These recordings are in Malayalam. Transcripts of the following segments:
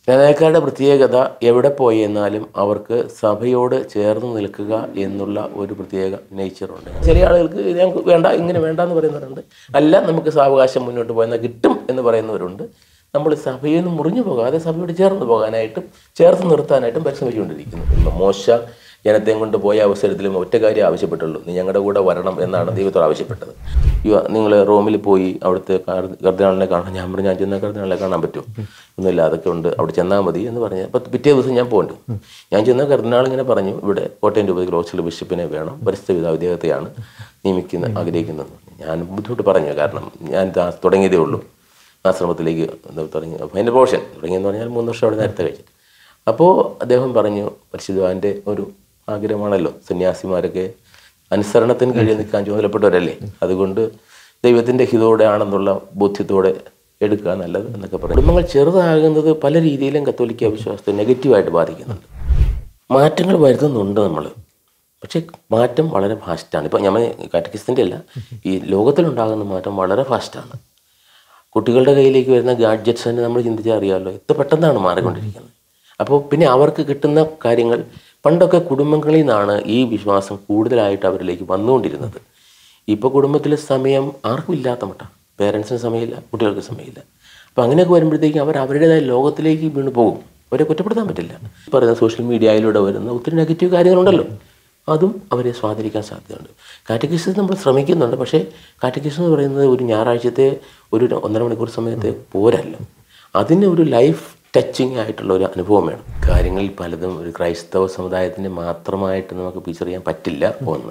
ജ്ഞാനക്കാരുടെ പ്രത്യേകത എവിടെ പോയി എന്നാലും അവർക്ക് സഭയോട് ചേർന്ന് നിൽക്കുക എന്നുള്ള ഒരു പ്രത്യേക നേച്ചറുണ്ട് ചില ആളുകൾക്ക് ഞങ്ങൾക്ക് വേണ്ട ഇങ്ങനെ വേണ്ട എന്ന് പറയുന്നവരുണ്ട് അല്ല നമുക്ക് സാവകാശം മുന്നോട്ട് പോയെന്നാൽ കിട്ടും എന്ന് പറയുന്നവരുണ്ട് നമ്മൾ സഭയിൽ നിന്ന് മുറിഞ്ഞു പോകാതെ സഭയോട് ചേർന്ന് പോകാനായിട്ടും ചേർത്ത് നിർത്താനായിട്ടും പരിശ്രമിച്ചുകൊണ്ടിരിക്കുന്നു മോശ ജനത്തെ കൊണ്ട് പോയ അവസരത്തിലും ഒറ്റ കാര്യം ആവശ്യപ്പെട്ടുള്ളൂ നീ ഞങ്ങളുടെ കൂടെ വരണം എന്നാണ് ദൈവത്തോട് ആവശ്യപ്പെട്ടത് നിങ്ങൾ റോമിൽ പോയി അവിടുത്തെ കർദിനാളിനെ കാണാൻ ഞാൻ പറഞ്ഞു ഞാൻ ചെന്നാൽ കർദിനാളിനെ കാണാൻ പറ്റും ഒന്നുമില്ല അതൊക്കെ ഉണ്ട് അവിടെ ചെന്നാൽ മതി എന്ന് പറഞ്ഞ് അപ്പം പിറ്റേ ദിവസം ഞാൻ പോകണ്ടു ഞാൻ ചെന്ന കർദിനാൾ ഇങ്ങനെ പറഞ്ഞു ഇവിടെ കോട്ടയം രൂപ ഗ്രോസിലെ ബിഷപ്പിനെ വേണം പരിസ്ഥിതി പിതാവ് ഇദ്ദേഹത്തെയാണ് നിയമിക്കുന്ന ആഗ്രഹിക്കുന്നത് ഞാൻ ബുദ്ധിമുട്ട് പറഞ്ഞു കാരണം ഞാൻ ദാ തുടങ്ങിയതേ ഉള്ളൂ ആശ്രമത്തിലേക്ക് എന്താ തുടങ്ങി അതിൻ്റെ പോർഷൻ തുടങ്ങിയെന്ന് പറഞ്ഞാൽ മൂന്ന് വർഷം അവിടെ നേരത്തെ കഴിച്ചു അപ്പോൾ അദ്ദേഹം പറഞ്ഞു പരിശുദ്ധവാൻ്റെ ഒരു ആഗ്രഹമാണല്ലോ സന്യാസിമാരൊക്കെ അനുസരണത്തിന് കീഴിൽ നിൽക്കാൻ ചുമതലപ്പെട്ടവരല്ലേ അതുകൊണ്ട് ദൈവത്തിൻ്റെ ഹിതോടെ ആണെന്നുള്ള ബോധ്യത്തോടെ എടുക്കുക നല്ലത് എന്നൊക്കെ പറയും കുടുംബങ്ങൾ ചെറുതാകുന്നത് പല രീതിയിലും കത്തോലിക്ക വിശ്വാസത്തെ നെഗറ്റീവായിട്ട് ബാധിക്കുന്നുണ്ട് മാറ്റങ്ങൾ വരുത്തുന്നുണ്ട് നമ്മൾ പക്ഷേ മാറ്റം വളരെ ഫാസ്റ്റാണ് ഇപ്പം നമ്മൾ കാറ്റക്കിസ്റ്റിൻ്റെ അല്ല ഈ ലോകത്തിലുണ്ടാകുന്ന മാറ്റം വളരെ ഫാസ്റ്റാണ് കുട്ടികളുടെ കയ്യിലേക്ക് വരുന്ന ഗാഡ്ജറ്റ്സ് തന്നെ നമ്മൾ ചിന്തിച്ചാൽ അറിയാമല്ലോ എത്ര പെട്ടെന്നാണ് മാറിക്കൊണ്ടിരിക്കുന്നത് അപ്പോൾ പിന്നെ അവർക്ക് കിട്ടുന്ന കാര്യങ്ങൾ പണ്ടൊക്കെ കുടുംബങ്ങളിൽ നിന്നാണ് ഈ വിശ്വാസം കൂടുതലായിട്ട് അവരിലേക്ക് വന്നുകൊണ്ടിരുന്നത് ഇപ്പോൾ കുടുംബത്തിൽ സമയം ആർക്കും ഇല്ലാത്ത മട്ട പേരൻസിന് സമയമില്ല കുട്ടികൾക്ക് സമയമില്ല അപ്പോൾ അങ്ങനെയൊക്കെ വരുമ്പോഴത്തേക്കും അവർ അവരുടേതായ ലോകത്തിലേക്ക് വീണ് പോകും അവരെ കുറ്റപ്പെടുത്താൻ പറ്റില്ല ഈ പറയുന്ന സോഷ്യൽ മീഡിയയിലൂടെ വരുന്ന ഒത്തിരി നെഗറ്റീവ് കാര്യങ്ങളുണ്ടല്ലോ അതും അവരെ സ്വാധീനിക്കാൻ സാധ്യതയുണ്ട് കാറ്റഗിസ് നമ്മൾ ശ്രമിക്കുന്നുണ്ട് പക്ഷേ കാറ്റഗിസ് എന്ന് പറയുന്നത് ഒരു ഞായറാഴ്ചത്തെ ഒരു ഒന്നര മണിക്കൂർ സമയത്തെ പോരല്ലോ അതിന് ഒരു ലൈഫ് ടച്ചിങ് ആയിട്ടുള്ള ഒരു അനുഭവം വേണം കാര്യങ്ങളിൽ പലതും ഒരു ക്രൈസ്തവ സമുദായത്തിന് മാത്രമായിട്ട് നമുക്ക് പിക്ചർ ചെയ്യാൻ പറ്റില്ല ഒന്ന്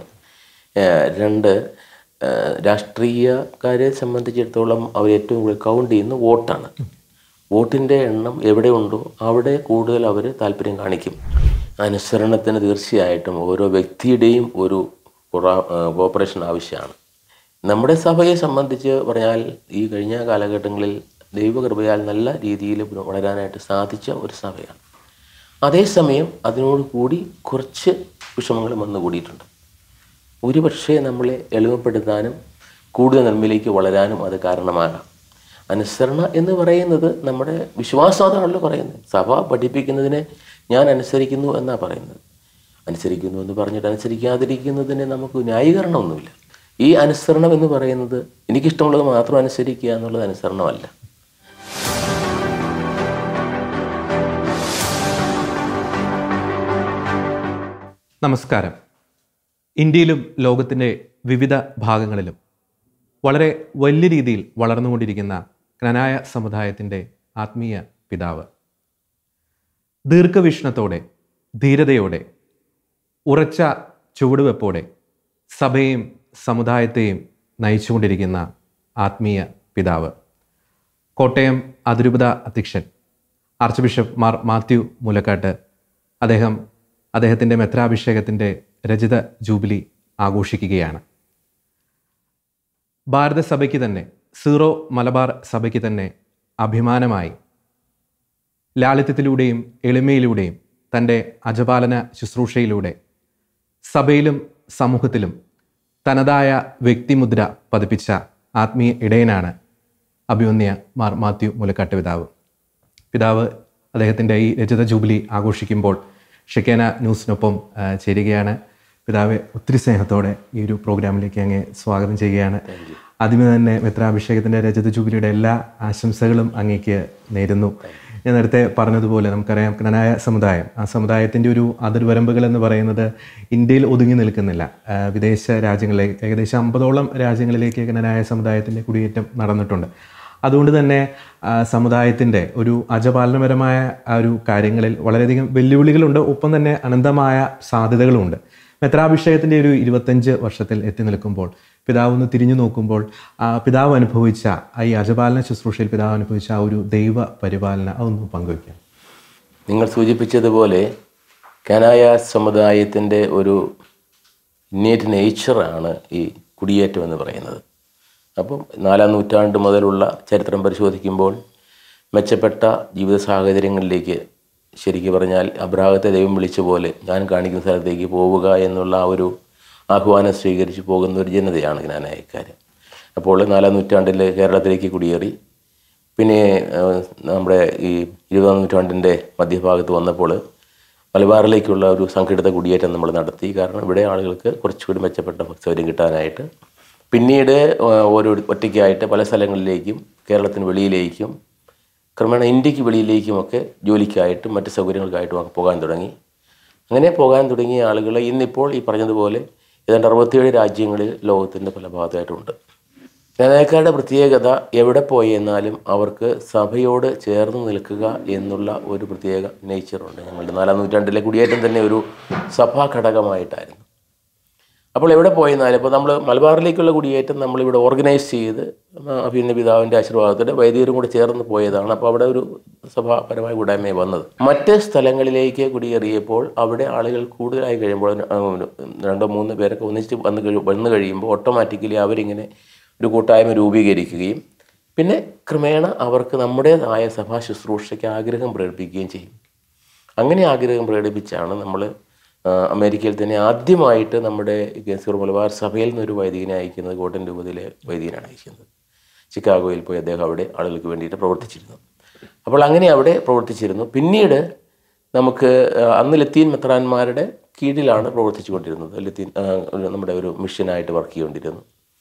ഏഹ് രണ്ട് ഏഹ് രാഷ്ട്രീയക്കാരെ സംബന്ധിച്ചിടത്തോളം അവർ ഏറ്റവും കൂടുതൽ കൗണ്ട് ചെയ്യുന്ന വോട്ടാണ് വോട്ടിൻ്റെ എണ്ണം എവിടെ ഉണ്ടോ അവിടെ കൂടുതൽ അവർ താല്പര്യം കാണിക്കും അനുസരണത്തിന് തീർച്ചയായിട്ടും ഓരോ വ്യക്തിയുടെയും ഒരു കോപ്പറേഷൻ ആവശ്യമാണ് നമ്മുടെ സഭയെ സംബന്ധിച്ച് പറഞ്ഞാൽ ഈ കഴിഞ്ഞ കാലഘട്ടങ്ങളിൽ ദൈവകൃപയാൽ നല്ല രീതിയിൽ വളരാനായിട്ട് സാധിച്ച ഒരു സഭയാണ് അതേസമയം അതിനോട് കൂടി കുറച്ച് വിഷമങ്ങൾ വന്നുകൂടിയിട്ടുണ്ട് ഒരുപക്ഷെ നമ്മളെ എളിമപ്പെടുത്താനും കൂടുതൽ നന്മയിലേക്ക് വളരാനും അത് കാരണമാകാം അനുസരണ എന്ന് പറയുന്നത് നമ്മുടെ വിശ്വാസം അതാണല്ലോ പറയുന്നത് സഭ പഠിപ്പിക്കുന്നതിനെ ഞാൻ അനുസരിക്കുന്നു എന്നാണ് പറയുന്നത് അനുസരിക്കുന്നു എന്ന് പറഞ്ഞിട്ട് അനുസരിക്കാതിരിക്കുന്നതിന് നമുക്ക് ന്യായീകരണമൊന്നുമില്ല ഈ അനുസരണം എന്ന് പറയുന്നത് എനിക്കിഷ്ടമുള്ളത് മാത്രം അനുസരിക്കുക എന്നുള്ളത് അനുസരണമല്ല നമസ്കാരം ഇന്ത്യയിലും ലോകത്തിൻ്റെ വിവിധ ഭാഗങ്ങളിലും വളരെ വലിയ രീതിയിൽ വളർന്നുകൊണ്ടിരിക്കുന്ന ക്നനായ സമുദായത്തിൻ്റെ ആത്മീയ പിതാവ് ദീർഘവീക്ഷണത്തോടെ ധീരതയോടെ ഉറച്ച ചുവടുവെപ്പോടെ സഭയെയും സമുദായത്തെയും നയിച്ചുകൊണ്ടിരിക്കുന്ന ആത്മീയ പിതാവ് കോട്ടയം അതിരൂപത അധ്യക്ഷൻ ആർച്ച് ബിഷപ്പ് മാർ മാത്യു മുലക്കാട്ട് അദ്ദേഹം അദ്ദേഹത്തിൻ്റെ മെത്രാഭിഷേകത്തിൻ്റെ രജത ജൂബിലി ആഘോഷിക്കുകയാണ് ഭാരത സഭയ്ക്ക് തന്നെ സീറോ മലബാർ സഭയ്ക്ക് തന്നെ അഭിമാനമായി ലാളിത്യത്തിലൂടെയും എളിമയിലൂടെയും തൻ്റെ അജപാലന ശുശ്രൂഷയിലൂടെ സഭയിലും സമൂഹത്തിലും തനതായ വ്യക്തിമുദ്ര പതിപ്പിച്ച ആത്മീയ ഇടയനാണ് അഭിമന്യ മാർ മാത്യു മുലക്കാട്ട് പിതാവ് പിതാവ് അദ്ദേഹത്തിൻ്റെ ഈ രജത ജൂബിലി ആഘോഷിക്കുമ്പോൾ ഷെക്കേന ന്യൂസിനൊപ്പം ആ, ചേരുകയാണ് പിതാവ് ഒത്തിരി സ്നേഹത്തോടെ ഈ ഒരു പ്രോഗ്രാമിലേക്ക് അങ്ങ് സ്വാഗതം ചെയ്യുകയാണ് ആദ്യമേ തന്നെ മിത്രാഭിഷേകത്തിൻ്റെ രജത ജൂബിലിയുടെ എല്ലാ ആശംസകളും അങ്ങേക്ക് നേരുന്നു ഞാൻ നേരത്തെ പറഞ്ഞതുപോലെ നമുക്കറിയാം ക്നനായ സമുദായം ആ സമുദായത്തിൻ്റെ ഒരു അതിർവരമ്പുകൾ എന്ന് പറയുന്നത് ഇന്ത്യയിൽ ഒതുങ്ങി നിൽക്കുന്നില്ല ആ, വിദേശ രാജ്യങ്ങളിലേക്ക് ഏകദേശം അമ്പതോളം രാജ്യങ്ങളിലേക്ക് ക്നനായ സമുദായത്തിൻ്റെ കുടിയേറ്റം നടന്നിട്ടുണ്ട് അതുകൊണ്ട് തന്നെ ആ, സമുദായത്തിൻ്റെ ഒരു അജപാലനപരമായ ആ ഒരു കാര്യങ്ങളിൽ വളരെയധികം വെല്ലുവിളികളുണ്ട് ഒപ്പം തന്നെ അനന്തമായ സാധ്യതകളുമുണ്ട് മെത്രാഭിഷേകത്തിൻ്റെ ഒരു ഇരുപത്തഞ്ച് വർഷത്തിൽ എത്തി നിൽക്കുമ്പോൾ പിതാവ് ഒന്ന് തിരിഞ്ഞു നോക്കുമ്പോൾ ആ പിതാവ് അനുഭവിച്ച ആ ഈ അജപാലന ശുശ്രൂഷയിൽ പിതാവ് അനുഭവിച്ച ആ ഒരു ദൈവ പരിപാലന അതൊന്ന് പങ്കുവയ്ക്കാം നിങ്ങൾ സൂചിപ്പിച്ചതുപോലെ കനായ സമുദായത്തിൻ്റെ ഒരു ഇന്നേറ്റ് നേച്ചറാണ് ഈ കുടിയേറ്റം എന്ന് പറയുന്നത് അപ്പം നാലാം നൂറ്റാണ്ട് മുതലുള്ള ചരിത്രം പരിശോധിക്കുമ്പോൾ മെച്ചപ്പെട്ട ജീവിത സാഹചര്യങ്ങളിലേക്ക് ശരിക്കും പറഞ്ഞാൽ അബ്രാഹത്തെ ദൈവം വിളിച്ച പോലെ ഞാൻ കാണിക്കുന്ന സ്ഥലത്തേക്ക് പോവുക എന്നുള്ള ആ ഒരു ആഹ്വാനം സ്വീകരിച്ച് പോകുന്ന ഒരു ജനതയാണ് ജ്ഞാനായക്കാർ അപ്പോൾ നാലാം നൂറ്റാണ്ടിൽ കേരളത്തിലേക്ക് കുടിയേറി പിന്നെ ഏഹ്, നമ്മുടെ ഈ ഇരുപതാം നൂറ്റാണ്ടിൻ്റെ മധ്യഭാഗത്ത് വന്നപ്പോൾ മലബാറിലേക്കുള്ള ഒരു സംഘടിത കുടിയേറ്റം നമ്മൾ നടത്തി കാരണം ഇവിടെ ആളുകൾക്ക് കുറച്ചുകൂടി മെച്ചപ്പെട്ട സൗകര്യം കിട്ടാനായിട്ട് പിന്നീട് ഏഹ്, ഓരോ ഒറ്റയ്ക്കായിട്ട് പല സ്ഥലങ്ങളിലേക്കും കേരളത്തിന് വെളിയിലേക്കും ക്രമേണ ഇന്ത്യക്ക് വെളിയിലേക്കുമൊക്കെ ജോലിക്കായിട്ടും മറ്റ് സൗകര്യങ്ങൾക്കായിട്ടും ഒക്കെ പോകാൻ തുടങ്ങി അങ്ങനെ പോകാൻ തുടങ്ങിയ ആളുകൾ ഇന്നിപ്പോൾ ഈ പറഞ്ഞതുപോലെ ഏതാണ്ട് അറുപത്തിയേഴ് രാജ്യങ്ങളിൽ ലോകത്തിൻ്റെ പല ഭാഗത്തായിട്ടുണ്ട് ജനക്കാരുടെ പ്രത്യേകത എവിടെ പോയി എന്നാലും അവർക്ക് സഭയോട് ചേർന്ന് നിൽക്കുക എന്നുള്ള ഒരു പ്രത്യേക നേച്ചറുണ്ട് ഞങ്ങളുടെ നാലാം നൂറ്റാണ്ടിലെ കുടിയേറ്റം തന്നെ ഒരു സഭാ ഘടകമായിട്ടായിരുന്നു അപ്പോൾ എവിടെ പോയെന്നാലും ഇപ്പോൾ നമ്മൾ മലബാറിലേക്കുള്ള കുടിയേറ്റം നമ്മളിവിടെ ഓർഗനൈസ് ചെയ്ത് അഭിന്ന പിതാവിൻ്റെ ആശീർവാദത്തോടെ വൈദികരും കൂടെ ചേർന്ന് പോയതാണ് അപ്പോൾ അവിടെ ഒരു സഭാപരമായ കൂടായ്മ വന്നത് മറ്റ് സ്ഥലങ്ങളിലേക്ക് കുടിയേറിയപ്പോൾ അവിടെ ആളുകൾ കൂടുതലായി കഴിയുമ്പോൾ ആ, രണ്ടോ മൂന്നോ പേരൊക്കെ ഒന്നിച്ച് വന്ന് കഴി വന്നു കഴിയുമ്പോൾ ഓട്ടോമാറ്റിക്കലി അവരിങ്ങനെ ഒരു കൂട്ടായ്മ രൂപീകരിക്കുകയും പിന്നെ ക്രമേണ അവർക്ക് നമ്മുടേതായ സഭാ ശുശ്രൂഷയ്ക്ക് ആഗ്രഹം പ്രകടിപ്പിക്കുകയും ചെയ്യും അങ്ങനെ ആഗ്രഹം പ്രകടിപ്പിച്ചാണ് നമ്മൾ അമേരിക്കയിൽ തന്നെ ആദ്യമായിട്ട് നമ്മുടെ കേസൂർ മലബാർ സഭയിൽ നിന്നൊരു വൈദികനെ അയക്കുന്നത് കോട്ടൻ രൂപതയിലെ വൈദികനാണ് അയക്കുന്നത് ചിക്കാഗോയിൽ പോയി അദ്ദേഹം അവിടെ ആളുകൾക്ക് വേണ്ടിയിട്ട് പ്രവർത്തിച്ചിരുന്നു അപ്പോൾ അങ്ങനെ അവിടെ പ്രവർത്തിച്ചിരുന്നു പിന്നീട് നമുക്ക് ആ, അന്ന് ലത്തീൻ മെത്രാന്മാരുടെ കീഴിലാണ് പ്രവർത്തിച്ചു കൊണ്ടിരുന്നത് ലത്തീൻ ആ, ഒരു നമ്മുടെ ഒരു മിഷനായിട്ട് വർക്ക് ചെയ്തുകൊണ്ടിരുന്നു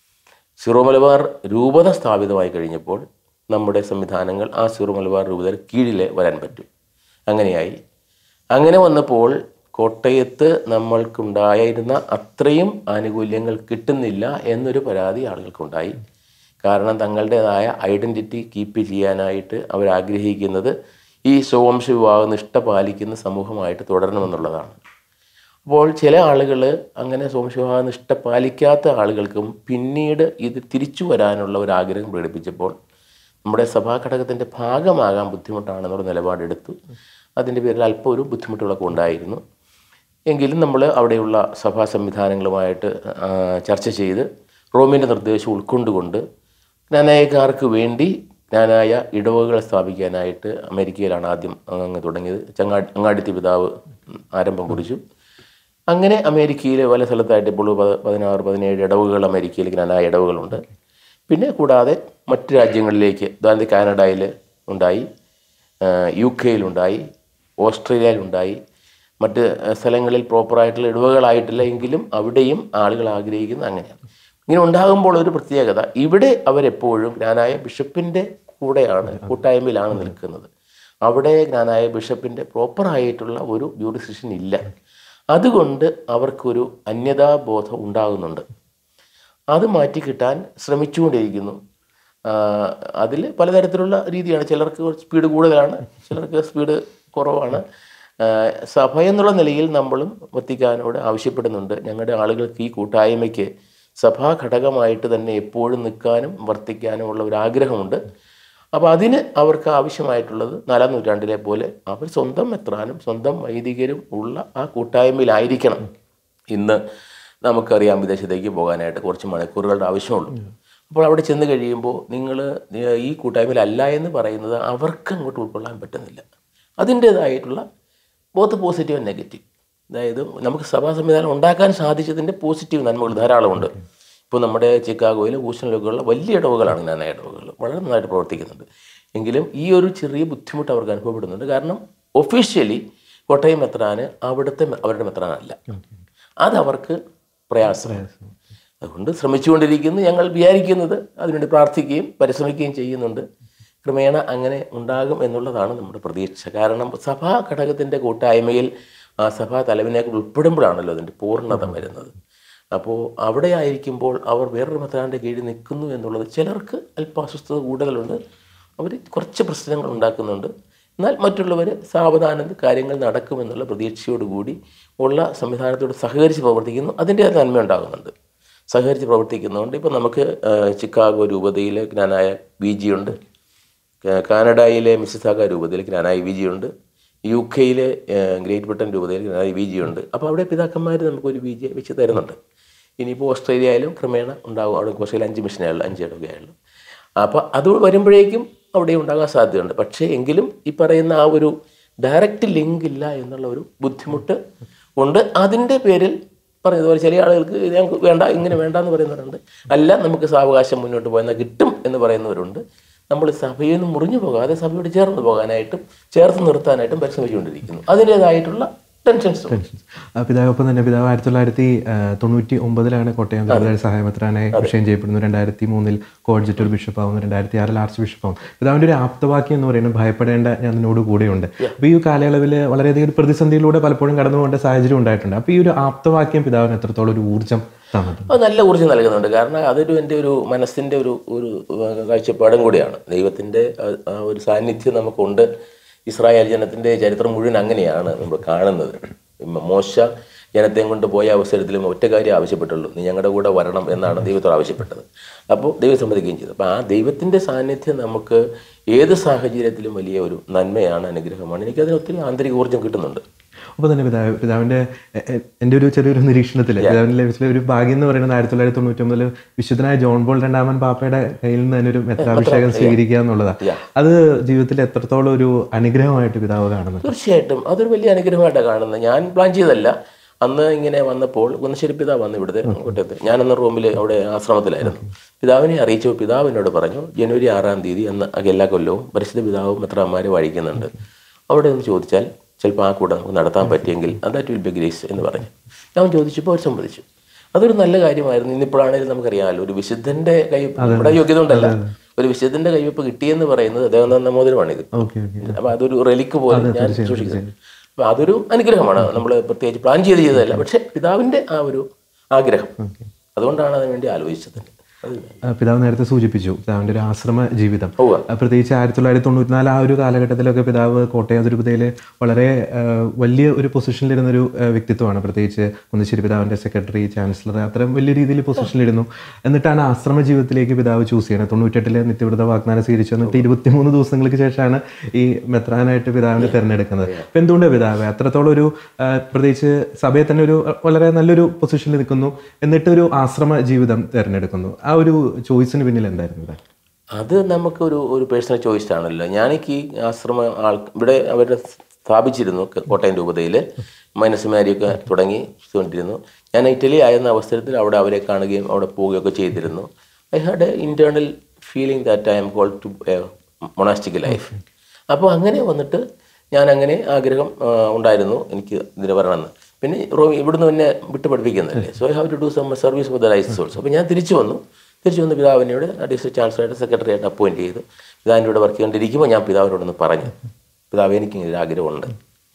സിറോ മലബാർ രൂപത സ്ഥാപിതമായി കഴിഞ്ഞപ്പോൾ നമ്മുടെ സംവിധാനങ്ങൾ ആ സിറോ മലബാർ രൂപതയുടെ കീഴിൽ വരാൻ പറ്റും അങ്ങനെയായി അങ്ങനെ വന്നപ്പോൾ കോട്ടയത്ത് നമ്മൾക്കുണ്ടായിരുന്ന അത്രയും ആനുകൂല്യങ്ങൾ കിട്ടുന്നില്ല എന്നൊരു പരാതി ആളുകൾക്കുണ്ടായി കാരണം തങ്ങളുടേതായ ഐഡൻറ്റിറ്റി കീപ്പ് ചെയ്യാനായിട്ട് അവരാഗ്രഹിക്കുന്നത് ഈ സ്വവംശ വിവാഹ നിഷ്ഠ പാലിക്കുന്ന സമൂഹമായിട്ട് തുടരണമെന്നുള്ളതാണ് അപ്പോൾ ചില ആളുകൾ അങ്ങനെ സ്വംശവിവാഹ നിഷ്ഠ പാലിക്കാത്ത ആളുകൾക്കും പിന്നീട് ഇത് തിരിച്ചു വരാനുള്ള ഒരു ആഗ്രഹം പ്രകടിപ്പിച്ചപ്പോൾ നമ്മുടെ സഭാഘടകത്തിൻ്റെ ഭാഗമാകാൻ ബുദ്ധിമുട്ടാണെന്നുള്ള നിലപാടെടുത്തു അതിൻ്റെ പേരിൽ അല്പം ഒരു ബുദ്ധിമുട്ടുകളൊക്കെ ഉണ്ടായിരുന്നു എങ്കിലും നമ്മൾ അവിടെയുള്ള സഭാ സംവിധാനങ്ങളുമായിട്ട് ആ, ചർച്ച ചെയ്ത് റോമിൻ്റെ നിർദ്ദേശം ഉൾക്കൊണ്ടുകൊണ്ട് ജ്ഞാനായക്കാർക്ക് വേണ്ടി ജ്ഞാനായ ഇടവകൾ സ്ഥാപിക്കാനായിട്ട് അമേരിക്കയിലാണ് ആദ്യം അങ്ങ് തുടങ്ങിയത് ചങ്ങാ അങ്ങാടിത്തി പിതാവ് ആരംഭം കുറിച്ചു അങ്ങനെ അമേരിക്കയിൽ പല സ്ഥലത്തായിട്ട് ഇപ്പോൾ പ- പതിനാറ് പതിനേഴ് ഇടവുകൾ അമേരിക്കയിൽ ജ്ഞാനായ ഇടവുകളുണ്ട് പിന്നെ കൂടാതെ മറ്റ് രാജ്യങ്ങളിലേക്ക് ഉദാഹരണത്തിന് കാനഡയിൽ ഉണ്ടായി ആ, യു കെയിലുണ്ടായി ഓസ്ട്രേലിയയിലുണ്ടായി മറ്റ് സ്ഥലങ്ങളിൽ പ്രോപ്പറായിട്ടുള്ള ഇടവകളായിട്ടില്ല എങ്കിലും അവിടെയും ആളുകൾ ആഗ്രഹിക്കുന്ന അങ്ങനെയാണ് ഇങ്ങനെ ഉണ്ടാകുമ്പോൾ ഒരു പ്രത്യേകത ഇവിടെ അവരെപ്പോഴും ജ്ഞാനായ ബിഷപ്പിൻ്റെ കൂടെയാണ് കൂട്ടായ്മയിലാണ് നിൽക്കുന്നത് അവിടെ ജ്ഞാനായ ബിഷപ്പിൻ്റെ പ്രോപ്പറായിട്ടുള്ള ഒരു ജൂറിസ്ഡിക്ഷൻ ഇല്ല അതുകൊണ്ട് അവർക്കൊരു അന്യതാബോധം ഉണ്ടാകുന്നുണ്ട് അത് മാറ്റിക്കിട്ടാൻ ശ്രമിച്ചുകൊണ്ടിരിക്കുന്നു അതിൽ പലതരത്തിലുള്ള രീതിയാണ് ചിലർക്ക് സ്പീഡ് കൂടുതലാണ് ചിലർക്ക് സ്പീഡ് കുറവാണ് ആ, സഭ എന്നുള്ള നിലയിൽ നമ്മളും വത്തിക്കാനോട് ആവശ്യപ്പെടുന്നുണ്ട് ഞങ്ങളുടെ ആളുകൾക്ക് ഈ കൂട്ടായ്മയ്ക്ക് സഭാ ഘടകമായിട്ട് തന്നെ എപ്പോഴും നിൽക്കാനും വർത്തിക്കാനുമുള്ള ഒരു ആഗ്രഹമുണ്ട് അപ്പോൾ അതിന് അവർക്ക് ആവശ്യമായിട്ടുള്ളത് നാലാം നൂറ്റാണ്ടിലെ പോലെ അവർ സ്വന്തം എത്രാനും സ്വന്തം വൈദികരും ഉള്ള ആ കൂട്ടായ്മയിലായിരിക്കണം ഇന്ന് നമുക്കറിയാം വിദേശത്തേക്ക് പോകാനായിട്ട് കുറച്ച് മണിക്കൂറുകളുടെ ആവശ്യമുള്ളൂ അപ്പോൾ അവിടെ ചെന്ന് കഴിയുമ്പോൾ നിങ്ങൾ ഈ കൂട്ടായ്മയിലല്ല എന്ന് പറയുന്നത് അവർക്ക് അങ്ങോട്ട് ഉൾക്കൊള്ളാൻ പറ്റുന്നില്ല അതിൻ്റേതായിട്ടുള്ള ബോത്ത് പോസിറ്റീവ് ആൻഡ് നെഗറ്റീവ് അതായത് നമുക്ക് സഭാ സംവിധാനം ഉണ്ടാക്കാൻ സാധിച്ചതിൻ്റെ പോസിറ്റീവ് നന്മകൾ ധാരാളമുണ്ട് ഇപ്പോൾ നമ്മുടെ ചിക്കാഗോയിൽ ഭൂഷണിലൊക്കെയുള്ള വലിയ ഇടവുകളാണ് ഞാൻ ഇടവുകൾ വളരെ നന്നായിട്ട് പ്രവർത്തിക്കുന്നുണ്ട് എങ്കിലും ഈ ഒരു ചെറിയ ബുദ്ധിമുട്ട് അവർക്ക് അനുഭവപ്പെടുന്നുണ്ട് കാരണം ഒഫീഷ്യലി കോട്ടയം മെത്രാന് അവിടുത്തെ മെ- അവരുടെ മെത്രാനല്ല അതവർക്ക് പ്രയാസമാണ് അതുകൊണ്ട് ശ്രമിച്ചുകൊണ്ടിരിക്കുന്നു ഞങ്ങൾ വിചാരിക്കുന്നത് അതിനുവേണ്ടി പ്രാർത്ഥിക്കുകയും പരിശ്രമിക്കുകയും ചെയ്യുന്നുണ്ട് ക്രമേണ അങ്ങനെ ഉണ്ടാകും എന്നുള്ളതാണ് നമ്മുടെ പ്രതീക്ഷ കാരണം സഭാ ഘടകത്തിൻ്റെ കൂട്ടായ്മയിൽ ആ സഭാ തലവിനേക്ക് ഉൾപ്പെടുമ്പോഴാണല്ലോ അതിൻ്റെ പൂർണ്ണത വരുന്നത് അപ്പോൾ അവിടെ ആയിരിക്കുമ്പോൾ അവർ വേറൊരു മെത്രാൻ്റെ കീഴിൽ നിൽക്കുന്നു എന്നുള്ളത് ചിലർക്ക് അല്പം അസ്വസ്ഥത കൂടുതലുണ്ട് അവർ കുറച്ച് പ്രശ്നങ്ങൾ ഉണ്ടാക്കുന്നുണ്ട് എന്നാൽ മറ്റുള്ളവർ സാവധാനം കാര്യങ്ങൾ നടക്കുമെന്നുള്ള പ്രതീക്ഷയോടുകൂടി ഉള്ള സംവിധാനത്തോട് സഹകരിച്ച് പ്രവർത്തിക്കുന്നു അതിൻ്റെ നന്മ ഉണ്ടാകുന്നുണ്ട് സഹകരിച്ച് പ്രവർത്തിക്കുന്നതുകൊണ്ട് ഇപ്പോൾ നമുക്ക് ആ, ചിക്കാഗോ രൂപതയിൽ ജ്ഞാനായ ബി ജി ഉണ്ട് കാ- കാനഡയിലെ മിസിസാഗ രൂപതയിൽ ജ്ഞാനായ വി ജി ഉണ്ട് യു കെയിലെ ഗ്രേറ്റ് ബ്രിട്ടൻ രൂപതയിൽ ജ്ഞാനായ വി ജി ഉണ്ട് അപ്പോൾ അവിടെ പിതാക്കന്മാർ നമുക്കൊരു വി ജി വെച്ച് തരുന്നുണ്ട് ഇനിയിപ്പോൾ ഓസ്ട്രേലിയയിലും ക്രമേണ ഉണ്ടാകും അവിടെ ഓസ്ട്രേലിയ അഞ്ച് മിഷനുള്ളൂ അഞ്ച് ഇടവകയുള്ളൂ അപ്പോൾ അത് വരുമ്പോഴേക്കും അവിടെ ഉണ്ടാകാൻ സാധ്യതയുണ്ട് പക്ഷേ എങ്കിലും ഈ പറയുന്ന ആ ഒരു ഡയറക്റ്റ് ലിങ്ക് ഇല്ല എന്നുള്ള ഒരു ബുദ്ധിമുട്ട് ഉണ്ട് അതിൻ്റെ പേരിൽ പറഞ്ഞതുപോലെ ചില ആളുകൾക്ക് ഇത് ഞങ്ങൾക്ക് വേണ്ട ഇങ്ങനെ വേണ്ട എന്ന് പറയുന്നവരുണ്ട് അല്ല നമുക്ക് സാവകാശം മുന്നോട്ട് പോയെന്നാൽ കിട്ടും എന്ന് പറയുന്നവരുണ്ട് നമ്മൾ സഭയിൽ നിന്ന് മുറിഞ്ഞു പോകാതെ സഭയോട് ചേർന്ന് പോകാനായിട്ടും ചേർത്ത് നിർത്താനായിട്ടും പരിശ്രമിച്ചുകൊണ്ടിരിക്കുന്നു അതിൻ്റെതായിട്ടുള്ള ടെൻഷൻസും ആ പിതാവൊപ്പം തന്നെ പിതാവ് ആയിരത്തി തൊള്ളായിരത്തി ആ, തൊണ്ണൂറ്റി ഒമ്പതിലാണ് കോട്ടയം തിരുവനന്തപുരം സഹായമെത്രാനായി വിഷയം ചെയ്യപ്പെടുന്നു രണ്ടായിരത്തി മൂന്നിൽ കോഡ്ജറ്റൂർ ബിഷപ്പ് ആവുന്നു രണ്ടായിരത്തി ആറിൽ ആർച്ച് ബിഷപ്പ് ആവുന്നു പിതാവിൻ്റെ ഒരു ആപ്തവാക്യം എന്ന് പറയുന്നത് ഭയപ്പെടേണ്ട ഞാൻ നിന്നോട് കൂടെയുണ്ട് അപ്പോൾ ഈ ഒരു കാലയളവിൽ വളരെയധികം ഒരു പ്രതിസന്ധിയിലൂടെ പലപ്പോഴും കടന്നു പോകേണ്ട സാഹചര്യം ഉണ്ടായിട്ടുണ്ട് അപ്പോൾ ഈ ഒരു ആപ്തവാക്യം പിതാവിന് എത്രത്തോളം ഒരു ഊർജ്ജം തന്നിട്ടുണ്ട് അത് നല്ല ഊർജ്ജം നൽകുന്നുണ്ട് കാരണം അതൊരു എൻ്റെ ഒരു മനസ്സിൻ്റെ ഒരു ഒരു ഏഹ്, കാഴ്ചപ്പാടും കൂടിയാണ് ദൈവത്തിൻ്റെ ആ- ആ ഒരു സാന്നിധ്യം നമുക്കുണ്ട് ഇസ്രായേൽ ജനത്തിൻ്റെ ചരിത്രം മുഴുവൻ അങ്ങനെയാണ് നമ്മൾ കാണുന്നത് ഇമ്മ മോശ ജനത്തെയും കൊണ്ട് പോയ അവസരത്തിലും ഒറ്റ കാര്യം ആവശ്യപ്പെട്ടുള്ളൂ നീ ഞങ്ങളുടെ കൂടെ വരണം എന്നാണ് ദൈവത്തോട് ആവശ്യപ്പെട്ടത് അപ്പോൾ ദൈവം സമ്മതിക്കുകയും ചെയ്തു അപ്പോൾ ആ ദൈവത്തിൻ്റെ സാന്നിധ്യം നമുക്ക് ഏത് സാഹചര്യത്തിലും വലിയ ഒരു നന്മയാണ് അനുഗ്രഹമാണ് എനിക്കതിന് ഒത്തിരി ആന്തരിക ഊർജ്ജം കിട്ടുന്നുണ്ട് അപ്പോൾ തന്നെ പിതാവ് പിതാവിൻ്റെ എ- എ- എൻ്റെ ഒരു ചെറിയൊരു നിരീക്ഷണത്തിൽ പിതാവിൻ്റെ ലഭിച്ച ഒരു ഭാഗ്യം എന്ന് പറയുന്നത് ആയിരത്തി തൊള്ളായിരത്തി തൊണ്ണൂറ്റി ഒമ്പതിൽ വിശുദ്ധനായ ജോൺ ബോൾ രണ്ടാമൻ പാപ്പയുടെ കയ്യിൽ നിന്ന് തന്നെ ഒരു മെത്രാഭിഷേകം സ്വീകരിക്കുക എന്നുള്ളതാണ് അത് ജീവിതത്തിൽ എത്രത്തോളം ഒരു അനുഗ്രഹമായിട്ട് പിതാവ് കാണുന്നത് തീർച്ചയായിട്ടും അതൊരു വലിയ അനുഗ്രഹമായിട്ടാണ് കാണുന്നത് ഞാൻ പ്ലാൻ ചെയ്തല്ല അന്ന് ഇങ്ങനെ വന്നപ്പോൾ കുന്നശ്ശേരി പിതാവ് വന്നു ഇവിടുത്തെ കോട്ടയത്ത് ഞാനന്ന് റൂമിൽ അവിടെ ആശ്രമത്തിലായിരുന്നു പിതാവിനെ അറിയിച്ചു പിതാവ് എന്നോട് പറഞ്ഞു ജനുവരി ആറാം തീയതി അന്ന് എല്ലാ കൊല്ലവും പരിശുദ്ധ പിതാവും മെത്രാന്മാരെ വഴിക്കുന്നുണ്ട് അവിടെ ഒന്ന് ചോദിച്ചാൽ ചിലപ്പോൾ ആ കൂടെ നമുക്ക് നടത്താൻ പറ്റിയെങ്കിൽ ദാറ്റ് വിൽ ബി ഗ്രേസ് എന്ന് പറഞ്ഞു ഞാൻ ചോദിച്ചപ്പോൾ അവർ സമ്മതിച്ചു അതൊരു നല്ല കാര്യമായിരുന്നു ഇന്നിപ്പോഴാണെങ്കിലും നമുക്കറിയാമല്ലോ ഒരു വിശുദ്ധന്റെ കൈ ഇവിടെ യോഗ്യത കൊണ്ടല്ല ഒരു വിശുദ്ധന്റെ കൈവപ്പ് കിട്ടിയെന്ന് പറയുന്നത് അദ്ദേഹം തന്ന മോതിരമാണിത് ഓക്കെ ഓക്കെ അപ്പൊ അതൊരു റെലിക്ക് പോലെ ഞാൻ സൂക്ഷിക്കുന്നത് അപ്പൊ അതൊരു അനുഗ്രഹമാണ് നമ്മൾ പ്രത്യേകിച്ച് പ്ലാൻ ചെയ്ത് ചെയ്തതല്ല പക്ഷെ പിതാവിന്റെ ആ ഒരു ആഗ്രഹം അതുകൊണ്ടാണ് അതിന് വേണ്ടി ആലോചിച്ചത് അത് ആ, പിതാവ് നേരത്തെ സൂചിപ്പിച്ചു പിതാവിൻ്റെ ഒരു ആശ്രമ ജീവിതം ഉവ്വ. ആ, പ്രത്യേകിച്ച് ആയിരത്തി തൊള്ളായിരത്തി തൊണ്ണൂറ്റിനാല് ആ ഒരു കാലഘട്ടത്തിലൊക്കെ പിതാവ് കോട്ടയം തിരുപ്പതിയിൽ വളരെ ആ, വലിയ ഒരു പൊസിഷനിലിരുന്നൊരു ആ, വ്യക്തിത്വമാണ് പ്രത്യേകിച്ച് കുന്നശ്ശേരി പിതാവിൻ്റെ സെക്രട്ടറി ചാൻസലർ അത്തരം വലിയ രീതിയിൽ പൊസിഷനിലിരുന്നു എന്നിട്ടാണ് ആശ്രമ ജീവിതത്തിലേക്ക് പിതാവ് ചൂസ് ചെയ്യുന്നത് തൊണ്ണൂറ്റെട്ടിലെ നിത്യവ്രത വാഗ്ദാനം സ്വീകരിച്ചു എന്നിട്ട് ഇരുപത്തിമൂന്ന് ദിവസങ്ങൾക്ക് ശേഷമാണ് ഈ മെത്രാനായിട്ട് പിതാവിനെ തിരഞ്ഞെടുക്കുന്നത് അപ്പം എന്തുകൊണ്ട് പിതാവ് അത്രത്തോളം ഒരു ആ, പ്രത്യേകിച്ച് സഭയെ തന്നെ ഒരു വളരെ നല്ലൊരു പൊസിഷനിൽ നിൽക്കുന്നു എന്നിട്ട് ഒരു ആശ്രമ ജീവിതം തിരഞ്ഞെടുക്കുന്നു ആ ഒരു ചോയ്സിന് പിന്നിൽ എന്തായിരുന്നു ഇവിടെ അത് നമുക്കൊരു ഒരു പേഴ്സണൽ ചോയ്സ് ആണല്ലോ ഞാനെനിക്ക് ഈ ആശ്രമ ആൾ ഇവിടെ അവരുടെ സ്ഥാപിച്ചിരുന്നു ക- കോട്ടയം രൂപതയിൽ മൈനസുമാരിയൊക്കെ തുടങ്ങി കൊണ്ടിരുന്നു ഞാൻ ഇറ്റലി ആയിരുന്ന അവസരത്തിൽ അവിടെ അവരെ കാണുകയും അവിടെ പോവുകയൊക്കെ ചെയ്തിരുന്നു I had a internal feeling that I'm call to monastic life അപ്പോൾ അങ്ങനെ വന്നിട്ട് ഞാൻ അങ്ങനെ ആഗ്രഹം ആ, ഉണ്ടായിരുന്നു എനിക്ക് ഇതിന് വരണമെന്ന് പിന്നെ റോ ഇവിടുന്ന് പിന്നെ വിട്ട് പഠിപ്പിക്കുന്നതല്ലേ so I have to do some service for the licence also അപ്പോൾ ഞാൻ തിരിച്ചു വന്നു തിരിച്ചു വന്ന് പിതാവിനോട് ഡിസ്ട്രിക്ട് ചാൻസലറായിട്ട് സെക്രട്ടറി ആയിട്ട് അപ്പോയിൻറ്റ് ചെയ്തു പിതാവിൻ്റെ കൂടെ വർക്ക് ചെയ്തുകൊണ്ടിരിക്കുമ്പോൾ ഞാൻ പിതാവിനോടൊന്ന് പറഞ്ഞു പിതാവ് എനിക്ക് ഇങ്ങനെ ഒരു ആഗ്രഹമുണ്ട്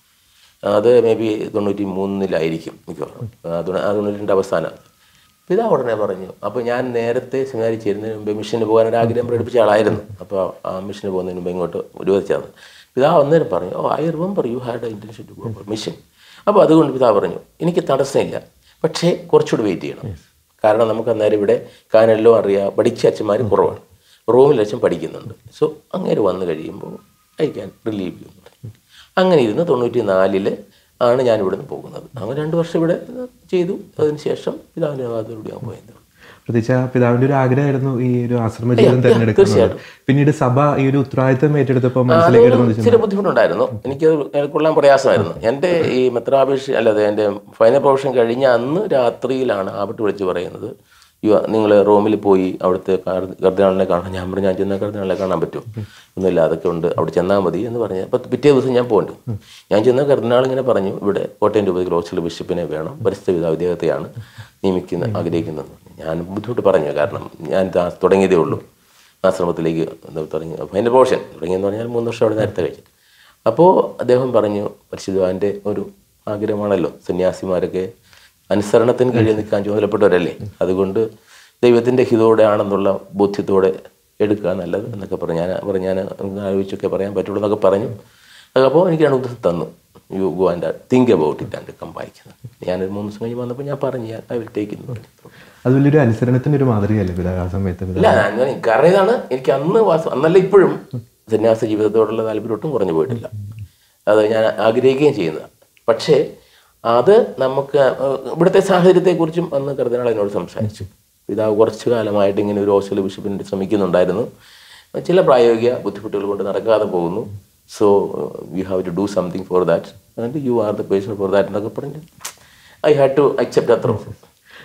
അത് മേ ബി തൊണ്ണൂറ്റി മൂന്നിലായിരിക്കും മിക്കവാറും ആ, തൊണ്ണൂ- ആ തൊണ്ണൂറ്റിൻ്റെ അവസാനം പിതാവ് ഉടനെ പറഞ്ഞു അപ്പോൾ ഞാൻ നേരത്തെ സെമിനാരി ചേരുന്നതിന് മുമ്പ് മിഷന് പോകാൻ ഒരു ആഗ്രഹം പ്രകടിപ്പിച്ച ആളായിരുന്നു അപ്പോൾ ആ മിഷന് പോകുന്നതിന് മുമ്പ് ഇങ്ങോട്ട് ഒരുവദിച്ചാണ് പിതാവ് അന്നേരം പറഞ്ഞു oh I remember you had intention to go mission അപ്പോൾ അതുകൊണ്ട് പിതാവ് പറഞ്ഞു എനിക്ക് തടസ്സമില്ല പക്ഷേ കുറച്ചുകൂടി വെയിറ്റ് ചെയ്യണം കാരണം നമുക്ക് അന്നേരം ഇവിടെ കാനെല്ലോ അറിയാം പഠിച്ച അച്ഛന്മാർ കുറവാണ് റൂമിൽ അച്ഛൻ പഠിക്കുന്നുണ്ട് സോ അങ്ങനെ വന്നു കഴിയുമ്പോൾ ഐ ക്യാൻ റിലീവ് യു അങ്ങനെ ഇരുന്ന് തൊണ്ണൂറ്റി നാലില് ആണ് ഞാൻ ഇവിടുന്ന് പോകുന്നത് അങ്ങനെ രണ്ട് വർഷം ഇവിടെ ചെയ്തു അതിനുശേഷം പിതാവിൻ്റെ ഭാഗത്തോടെ ഞാൻ പോയത് പ്രത്യേകിച്ച് ആ പിതാവിന്റെ ഒരു ആഗ്രഹമായിരുന്നു ഈ ഒരു ആശ്രമ ജീവിതം തിരഞ്ഞെടുക്കുന്നത് പിന്നീട് സഭ ഈ ഒരു ഉത്തരവാദിത്തം ഏറ്റെടുത്തപ്പോൾ മനസ്സിലേക്ക് എടുത്തു ചില ബുദ്ധിമുട്ടുണ്ടായിരുന്നു എനിക്ക് കൊള്ളാൻ പ്രയാസമായിരുന്നു എൻ്റെ ഈ മെത്രാഭിഷ അല്ലാതെ എൻ്റെ ഫൈനൽ പ്രൊഫഷൻ കഴിഞ്ഞ അന്ന് രാത്രിയിലാണ് ആവട്ട് വിളിച്ച് പറയുന്നത് യു നിങ്ങൾ റോമിൽ പോയി അവിടുത്തെ കർദിനാളിനെ കാണാൻ ഞാൻ പറഞ്ഞു ഞാൻ ചെന്ന കർദിനാളിനെ കാണാൻ പറ്റുമോ ഒന്നുമില്ല അതൊക്കെ ഉണ്ട് അവിടെ ചെന്നാൽ മതി എന്ന് പറഞ്ഞ് അപ്പോൾ പിറ്റേ ദിവസം ഞാൻ പോകണ്ടു ഞാൻ ചെന്ന കർദിനാൾ ഇങ്ങനെ പറഞ്ഞു ഇവിടെ കോട്ടയം രൂപതയിൽ ഹോസ്റ്റൽ ബിഷപ്പിനെ വേണം പരിസ്ഥിതി പിതാവ് ഇദ്ദേഹത്തെയാണ് നിയമിക്കുന്ന ആഗ്രഹിക്കുന്നത് ഞാൻ ബുദ്ധിമുട്ട് പറഞ്ഞു കാരണം ഞാൻ ഇതാ തുടങ്ങിയതേ ഉള്ളൂ ആശ്രമത്തിലേക്ക് എന്താ തുടങ്ങി അതിൻ്റെ പോർഷൻ തുടങ്ങിയെന്ന് പറഞ്ഞാൽ മൂന്ന് വർഷം അവിടെ നേരത്തെ കഴിച്ചു അപ്പോൾ അദ്ദേഹം പറഞ്ഞു പരിശുദ്ധവാൻ്റെ ഒരു ആഗ്രഹമാണല്ലോ സന്യാസിമാരൊക്കെ അനുസരണത്തിന് കീഴിൽ നിൽക്കാൻ ചുമതലപ്പെട്ടവരല്ലേ അതുകൊണ്ട് ദൈവത്തിൻ്റെ ഹിതോടെ ആണെന്നുള്ള ബോധ്യത്തോടെ എടുക്കുക നല്ലത് എന്നൊക്കെ പറഞ്ഞു ഞാൻ പറഞ്ഞു ഞാൻ ഒന്ന് ആലോചിച്ചൊക്കെ പറയാൻ പറ്റുള്ളൂ എന്നൊക്കെ പറഞ്ഞു അപ്പോൾ എനിക്ക് രണ്ട് ദിവസം തന്നു you go and think about it and come വായിക്കുന്നത് ഞാനൊരു മൂന്ന് ദിവസം കഴിഞ്ഞ് വന്നപ്പോൾ ഞാൻ പറഞ്ഞു ഞാൻ ഐ വിൽ ടേക്ക് എന്ന് പറഞ്ഞു അത് വലിയൊരു അനുസരണത്തിന്റെ ഒരു മാതൃകയല്ലേ പിതാവ് ആ സമയത്ത് പിതാവ് ഇല്ല ഞാൻ കാരണം ഇതാണ് എനിക്ക് അന്ന് വാസം അന്നല്ല ഇപ്പോഴും സന്യാസ ജീവിതത്തോടുള്ള താല്പര്യം ഒട്ടും കുറഞ്ഞു പോയിട്ടില്ല അത് ഞാൻ ആഗ്രഹിക്കുകയും ചെയ്യുന്നതാണ് പക്ഷേ അത് നമുക്ക് ഏഹ്, ഇവിടുത്തെ സാഹചര്യത്തെക്കുറിച്ചും അന്ന് കർദിനാൾ എന്നോട് സംസാരിച്ചു പിതാവ് കുറച്ചു കാലമായിട്ട് ഇങ്ങനെ ഒരു ഹോസ്റ്റൽ ബിഷപ്പിന് വേണ്ടി ശ്രമിക്കുന്നുണ്ടായിരുന്നു ചില പ്രായോഗിക ബുദ്ധിമുട്ടുകൾ കൊണ്ട് നടക്കാതെ പോകുന്നു so you have to do something for that and you are the person for that എന്നൊക്കെ പറഞ്ഞു ഐ ഹാഡ് ടു അക്സെപ്റ്റ് അത്ര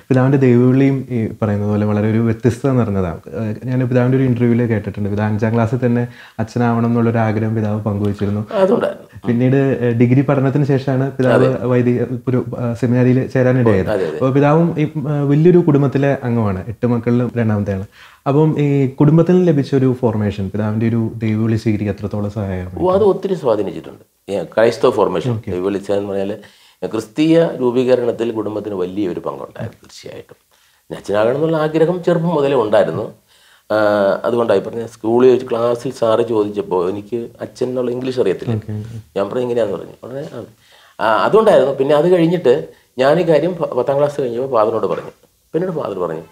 പിതാവിൻ്റെ ദൈവവിളിയും ഈ പറയുന്നത് പോലെ വളരെ ഒരു വ്യത്യസ്തത നിറഞ്ഞതാണ് ഏഹ് ഞാൻ പിതാവിൻ്റെ ഒരു ഇൻ്റർവ്യൂവിൽ കേട്ടിട്ടുണ്ട് പിതാവ് അഞ്ചാം ക്ലാസ്സിൽ തന്നെ അച്ഛനാവണം എന്നുള്ളൊരു ആഗ്രഹം പിതാവ് പങ്കുവച്ചിരുന്നു അതുണ്ടായിരുന്നു പിന്നീട് ഏഹ് ഡിഗ്രി പഠനത്തിന് ശേഷമാണ് പിതാവ് വൈദിക ഒരു സെമിനാരിയിൽ ചേരാനിടയായത് അപ്പോൾ പിതാവും ഈ ഏഹ് വലിയൊരു കുടുംബത്തിലെ അംഗമാണ് എട്ട് മക്കളിലും രണ്ടാമത്തെയാണ് അപ്പം ഈ കുടുംബത്തിൽ നിന്ന് ലഭിച്ച ഒരു ഫോർമേഷൻ പിതാവിൻ്റെ ഒരു ദൈവവിളി സ്വീകരിക്കുക എത്രത്തോളം സഹായമാണ് ഓ അത് ഒത്തിരി സ്വാധീനിച്ചിട്ടുണ്ട് ഏ, ക്രൈസ്തവ ഫോർമേഷൻ വിളിച്ചതെന്ന് പറഞ്ഞാൽ ക്രിസ്തീയ രൂപീകരണത്തിൽ കുടുംബത്തിന് വലിയൊരു പങ്കുണ്ടായിരുന്നു തീർച്ചയായിട്ടും ഞാൻ അച്ഛനാകണം എന്നുള്ള ആഗ്രഹം ചെറുപ്പം മുതലേ ഉണ്ടായിരുന്നു ആ, അതുകൊണ്ടായി പറഞ്ഞ സ്കൂളിൽ വെച്ച് ക്ലാസ്സിൽ സാറ് ചോദിച്ചപ്പോൾ എനിക്ക് അച്ഛൻ എന്നുള്ള ഇംഗ്ലീഷ് അറിയത്തില്ല ഞാൻ പറഞ്ഞു ഇങ്ങനെയാന്ന് പറഞ്ഞു ഉടനെ ആ. ആ, അതുകൊണ്ടായിരുന്നു പിന്നെ അത് കഴിഞ്ഞിട്ട് ഞാൻ ഈ കാര്യം പ- പത്താം ക്ലാസ് കഴിഞ്ഞപ്പോൾ ഫാദറിനോട് പറഞ്ഞു പിന്നീട് ഫാദർ പറഞ്ഞു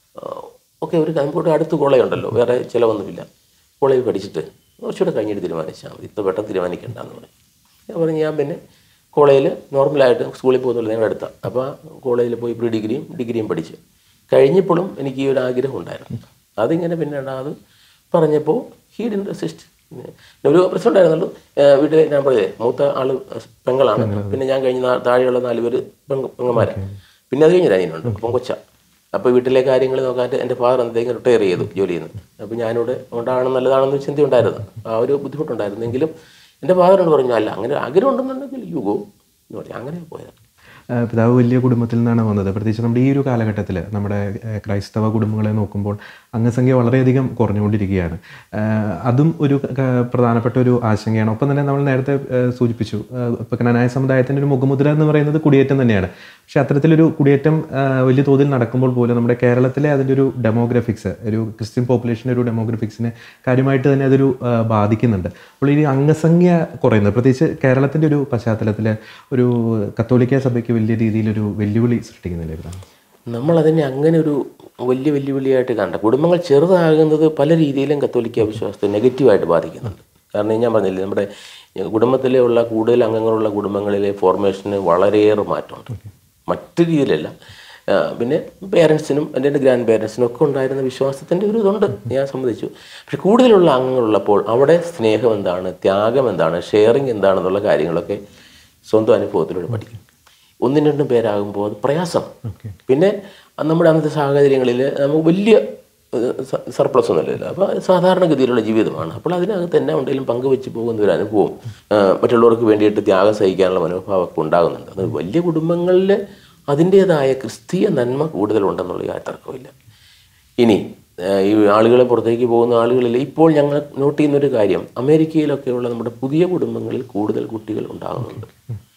ഓക്കെ ഒരു കമ്പ്യൂട്ടർ അടുത്ത് കോളേജുണ്ടല്ലോ വേറെ ചിലവൊന്നുമില്ല കോളേജ് പഠിച്ചിട്ട് കുറച്ചുകൂടെ കഴിഞ്ഞിട്ട് തീരുമാനിച്ചാൽ മതി ഇത്ര പെട്ടെന്ന് തീരുമാനിക്കണ്ടെന്ന് പറഞ്ഞു ഞാൻ പറഞ്ഞു ഞാൻ പിന്നെ കോളേജിൽ നോർമലായിട്ട് സ്കൂളിൽ പോകുന്നുള്ളൂ ഞങ്ങളുടെ അടുത്താണ് അപ്പോൾ കോളേജിൽ പോയി പ്രീ ഡിഗ്രിയും ഡിഗ്രിയും പഠിച്ചു കഴിഞ്ഞപ്പോഴും എനിക്ക് ഈ ഒരു ആഗ്രഹം ഉണ്ടായിരുന്നു അതിങ്ങനെ പിന്നെ അത് പറഞ്ഞപ്പോൾ ഹീ ഡിൻ റെസിസ്റ്റ് ഒരു പ്രശ്നം ഉണ്ടായിരുന്നുള്ളൂ വീട്ടിൽ ഞാൻ പറഞ്ഞേ മൂത്ത ആള് പെങ്ങളാണ് പിന്നെ ഞാൻ കഴിഞ്ഞ നാ- താഴെയുള്ള നാല് പേര് പെങ്ങ പെങ്ങന്മാരാണ് പിന്നെ അത് കഴിഞ്ഞ അനിയനുണ്ട് അപ്പം കൊച്ച അപ്പോൾ വീട്ടിലെ കാര്യങ്ങൾ നോക്കാനായിട്ട് എൻ്റെ ഫാദർ എന്തെങ്കിലും റിട്ടയർ ചെയ്തു ജോലിയിൽ നിന്ന് അപ്പോൾ ഞാനിവിടെ ഉണ്ടാകണം നല്ലതാണെന്ന് ചിന്തയുണ്ടായിരുന്നു ആ ഒരു ബുദ്ധിമുട്ടുണ്ടായിരുന്നു എങ്കിലും എൻ്റെ ഫാദറിനോട് പറഞ്ഞു അല്ല അങ്ങനെ ആഗ്രഹം ഉണ്ടെന്നുണ്ടെങ്കിൽ യു ഗോ എന്ന് പറഞ്ഞു അങ്ങനെ പോയത് ഏഹ് പിതാവ് വലിയ കുടുംബത്തിൽ നിന്നാണ് വന്നത് പ്രത്യേകിച്ച് നമ്മുടെ ഈ ഒരു കാലഘട്ടത്തിൽ നമ്മുടെ ഏഹ് ക്രൈസ്തവ കുടുംബങ്ങളെ നോക്കുമ്പോൾ അംഗസംഖ്യ വളരെയധികം കുറഞ്ഞുകൊണ്ടിരിക്കുകയാണ് ഏഹ് അതും ഒരു ക- പ്രധാനപ്പെട്ട ഒരു ആശങ്കയാണ് ഒപ്പം തന്നെ നമ്മൾ നേരത്തെ ഏഹ് സൂചിപ്പിച്ചു ഏഹ് ഇപ്പോൾ കനാനായ സമുദായത്തിൻ്റെ ഒരു മുഖമുദ്ര എന്ന് പറയുന്നത് കുടിയേറ്റം തന്നെയാണ് പക്ഷേ അത്തരത്തിലൊരു കുടിയേറ്റം ഏഹ് വലിയ തോതിൽ നടക്കുമ്പോൾ പോലും നമ്മുടെ കേരളത്തിലെ അതിൻ്റെ ഒരു ഡെമോഗ്രഫിക്സ് ഒരു ക്രിസ്ത്യൻ പോപ്പുലേഷൻ്റെ ഒരു ഡെമോഗ്രഫിക്സിനെ കാര്യമായിട്ട് തന്നെ അതൊരു ഏഹ് ബാധിക്കുന്നുണ്ട് അപ്പോൾ ഈ അംഗസംഖ്യ കുറയുന്നത് പ്രത്യേകിച്ച് കേരളത്തിൻ്റെ ഒരു പശ്ചാത്തലത്തിൽ ഒരു കത്തോലിക്ക സഭയ്ക്ക് വലിയ രീതിയിലൊരു വെല്ലുവിളി സൃഷ്ടിക്കുന്നില്ലേ പിതാവ്? നമ്മളതിനെ അങ്ങനെ ഒരു വലിയ വെല്ലുവിളിയായിട്ട് കണ്ട കുടുംബങ്ങൾ ചെറുതാകുന്നത് പല രീതിയിലും കത്തോലിക്ക വിശ്വാസത്തെ നെഗറ്റീവായിട്ട് ബാധിക്കുന്നുണ്ട് കാരണം ഞാൻ പറഞ്ഞില്ലേ നമ്മുടെ കുടുംബത്തിലെ ഉള്ള കൂടുതൽ അംഗങ്ങളുള്ള കുടുംബങ്ങളിലെ ഫോർമേഷന് വളരെയേറെ മാറ്റമുണ്ട് മറ്റു രീതിയിലല്ല ആ, പിന്നെ പേരൻസിനും എൻ്റെ എൻ്റെ ഗ്രാൻഡ് പേരൻസിനും ഒക്കെ ഉണ്ടായിരുന്ന വിശ്വാസത്തിൻ്റെ ഒരു ഇതുണ്ട് ഞാൻ സമ്മതിച്ചു പക്ഷെ കൂടുതലുള്ള അംഗങ്ങളുള്ളപ്പോൾ അവിടെ സ്നേഹം എന്താണ് ത്യാഗം എന്താണ് ഷെയറിങ് എന്താണെന്നുള്ള കാര്യങ്ങളൊക്കെ സ്വന്തം അനുഭവത്തിലൂടെ പഠിക്കും ഒന്നും രണ്ടും പേരാകുമ്പോൾ അത് പ്രയാസം പിന്നെ നമ്മുടെ അന്നത്തെ സാഹചര്യങ്ങളിൽ നമുക്ക് വലിയ സർപ്ലസ് ഒന്നുമില്ല അപ്പോൾ സാധാരണഗതിയിലുള്ള ജീവിതമാണ് അപ്പോൾ അതിനകത്ത് തന്നെ ഉണ്ടെങ്കിലും പങ്കുവെച്ച് പോകുന്ന ഒരു അനുഭവം ആ, മറ്റുള്ളവർക്ക് വേണ്ടിയിട്ട് ത്യാഗം സഹിക്കാനുള്ള മനോഭാവമൊക്കെ ഉണ്ടാകുന്നുണ്ട് അത് വലിയ കുടുംബങ്ങളിൽ അതിൻ്റേതായ ക്രിസ്തീയ നന്മ കൂടുതലുണ്ടെന്നുള്ള യാതൊരു തർക്കമില്ല ഇനി ആ, ഈ ആളുകളെ പുറത്തേക്ക് പോകുന്ന ആളുകളിൽ ഇപ്പോൾ ഞങ്ങൾ നോട്ട് ചെയ്യുന്നൊരു കാര്യം അമേരിക്കയിലൊക്കെയുള്ള നമ്മുടെ പുതിയ കുടുംബങ്ങളിൽ കൂടുതൽ കുട്ടികൾ ഉണ്ടാകുന്നുണ്ട്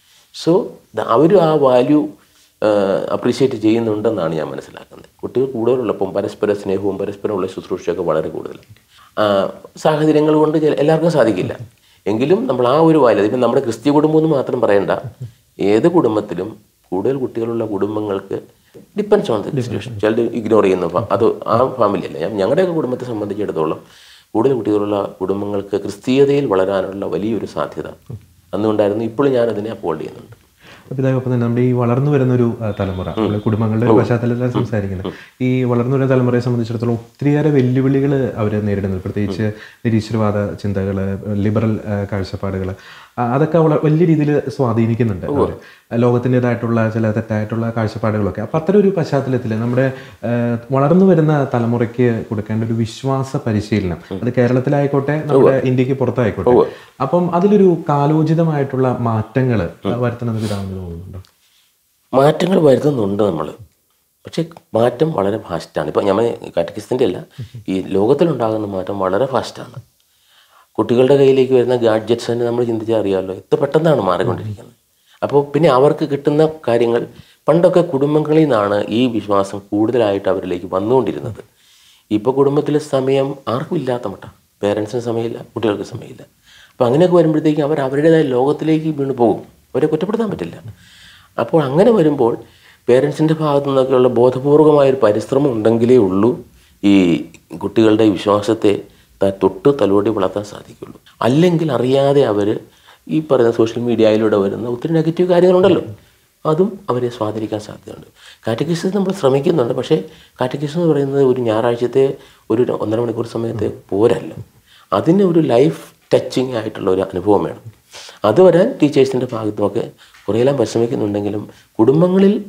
സോ അവർ ആ വാല്യൂ അപ്രീഷിയേറ്റ് ചെയ്യുന്നുണ്ടെന്നാണ് ഞാൻ മനസ്സിലാക്കുന്നത് കുട്ടികൾ കൂടുതലുള്ളപ്പം പരസ്പര സ്നേഹവും പരസ്പരമുള്ള ശുശ്രൂഷയൊക്കെ വളരെ കൂടുതലാണ് ആ, സാഹചര്യങ്ങൾ കൊണ്ട് ചില- എല്ലാവർക്കും സാധിക്കില്ല എങ്കിലും നമ്മൾ ആ ഒരു വാല്യൂ ഇപ്പം നമ്മുടെ ക്രിസ്ത്യ കുടുംബം എന്ന് മാത്രം പറയണ്ട ഏത് കുടുംബത്തിലും കൂടുതൽ കുട്ടികളുള്ള കുടുംബങ്ങൾക്ക് ഡിപ്പെൻസ് ഓൺ ദ സിറ്റുവേഷൻ ചിലത് ഇഗ്നോർ ചെയ്യുന്ന ഫാ- അത് ആ ഫാമിലി അല്ല ഞാൻ ഞങ്ങളുടെയൊക്കെ കുടുംബത്തെ സംബന്ധിച്ചിടത്തോളം കൂടുതൽ കുട്ടികളുള്ള കുടുംബങ്ങൾക്ക് ക്രിസ്തീയതയിൽ വളരാനുള്ള വലിയൊരു സാധ്യത അന്നുണ്ടായിരുന്നു ഇപ്പോഴും ഞാൻ അതിനെ അപ്പോൾഡ് ചെയ്യുന്നുണ്ട് പിതാവ് ഒപ്പം തന്നെ നമ്മുടെ ഈ വളർന്നു വരുന്ന ഒരു ആ, തലമുറ നമ്മുടെ കുടുംബങ്ങളുടെ ഒരു പശ്ചാത്തലത്തിലാണ് സംസാരിക്കുന്നത് ഈ വളർന്നു വരുന്ന തലമുറയെ സംബന്ധിച്ചിടത്തോളം ഒത്തിരിയേറെ വെല്ലുവിളികൾ അവർ നേരിടുന്നത് പ്രത്യേകിച്ച് നിരീശ്വരവാദ ചിന്തകൾ ലിബറൽ കാഴ്ചപ്പാടുകൾ അതൊക്കെ വള- വലിയ രീതിയിൽ സ്വാധീനിക്കുന്നുണ്ട് അവരെ. ലോകത്തിൻ്റെതായിട്ടുള്ള ചില തെറ്റായിട്ടുള്ള കാഴ്ചപ്പാടുകളൊക്കെ അപ്പം അത്തരം ഒരു പശ്ചാത്തലത്തിൽ നമ്മുടെ ആ, വളർന്നു വരുന്ന തലമുറയ്ക്ക് കൊടുക്കേണ്ട ഒരു വിശ്വാസ പരിശീലനം അത് കേരളത്തിലായിക്കോട്ടെ നമ്മുടെ ഇന്ത്യക്ക് പുറത്തായിക്കോട്ടെ അപ്പം അതിലൊരു കാലോചിതമായിട്ടുള്ള മാറ്റങ്ങൾ വരുത്തണമെന്ന് പിതാവിന് തോന്നുന്നുണ്ടോ മാറ്റങ്ങൾ വരുത്തുന്നുണ്ട് നമ്മൾ പക്ഷേ മാറ്റം വളരെ ഫാസ്റ്റാണ് ഇപ്പം ഞാൻ കാറ്റക്കിസ്റ്റിൻ്റെ അല്ല ഈ ലോകത്തിലുണ്ടാകുന്ന മാറ്റം വളരെ ഫാസ്റ്റാണ് കുട്ടികളുടെ കയ്യിലേക്ക് വരുന്ന ഗാഡ്ജറ്റ്സ് തന്നെ നമ്മൾ ചിന്തിച്ചാൽ അറിയാമല്ലോ എത്ര പെട്ടെന്നാണ് മാറിക്കൊണ്ടിരിക്കുന്നത് അപ്പോൾ പിന്നെ അവർക്ക് കിട്ടുന്ന കാര്യങ്ങൾ പണ്ടൊക്കെ കുടുംബങ്ങളിൽ നിന്നാണ് ഈ വിശ്വാസം കൂടുതലായിട്ട് അവരിലേക്ക് വന്നുകൊണ്ടിരുന്നത് ഇപ്പോൾ കുടുംബത്തിൽ സമയം ആർക്കും ഇല്ലാത്ത മട്ട പേരൻസിന് സമയമില്ല കുട്ടികൾക്ക് സമയമില്ല അപ്പോൾ അങ്ങനെയൊക്കെ വരുമ്പോഴത്തേക്കും അവർ അവരുടേതായ ലോകത്തിലേക്ക് വീണ് പോകും അവരെ കുറ്റപ്പെടുത്താൻ പറ്റില്ല അപ്പോൾ അങ്ങനെ വരുമ്പോൾ പേരൻസിൻ്റെ ഭാഗത്തു നിന്നൊക്കെയുള്ള ബോധപൂർവമായ ഒരു പരിശ്രമം ഉണ്ടെങ്കിലേ ഉള്ളൂ ഈ കുട്ടികളുടെ ഈ വിശ്വാസത്തെ ത- തൊട്ട് തലോടി വളർത്താൻ സാധിക്കുള്ളൂ അല്ലെങ്കിൽ അറിയാതെ അവർ ഈ പറയുന്ന സോഷ്യൽ മീഡിയയിലൂടെ വരുന്ന ഒത്തിരി നെഗറ്റീവ് കാര്യങ്ങളുണ്ടല്ലോ അതും അവരെ സ്വാധീനിക്കാൻ സാധ്യതയുണ്ട് കാറ്റഗിസം നമ്മൾ ശ്രമിക്കുന്നുണ്ട് പക്ഷേ കാറ്റഗിസം എന്ന് പറയുന്നത് ഒരു ഞായറാഴ്ചത്തെ ഒരു ഒന്നര മണിക്കൂർ സമയത്തെ പോരല്ല അതിന് ഒരു ലൈഫ് ടച്ചിങ് ആയിട്ടുള്ള ഒരു അനുഭവം വേണം അത് വരാൻ ടീച്ചേഴ്സിൻ്റെ ഭാഗത്തുമൊക്കെ കുറേയെല്ലാം പരിശ്രമിക്കുന്നുണ്ടെങ്കിലും കുടുംബങ്ങളിൽ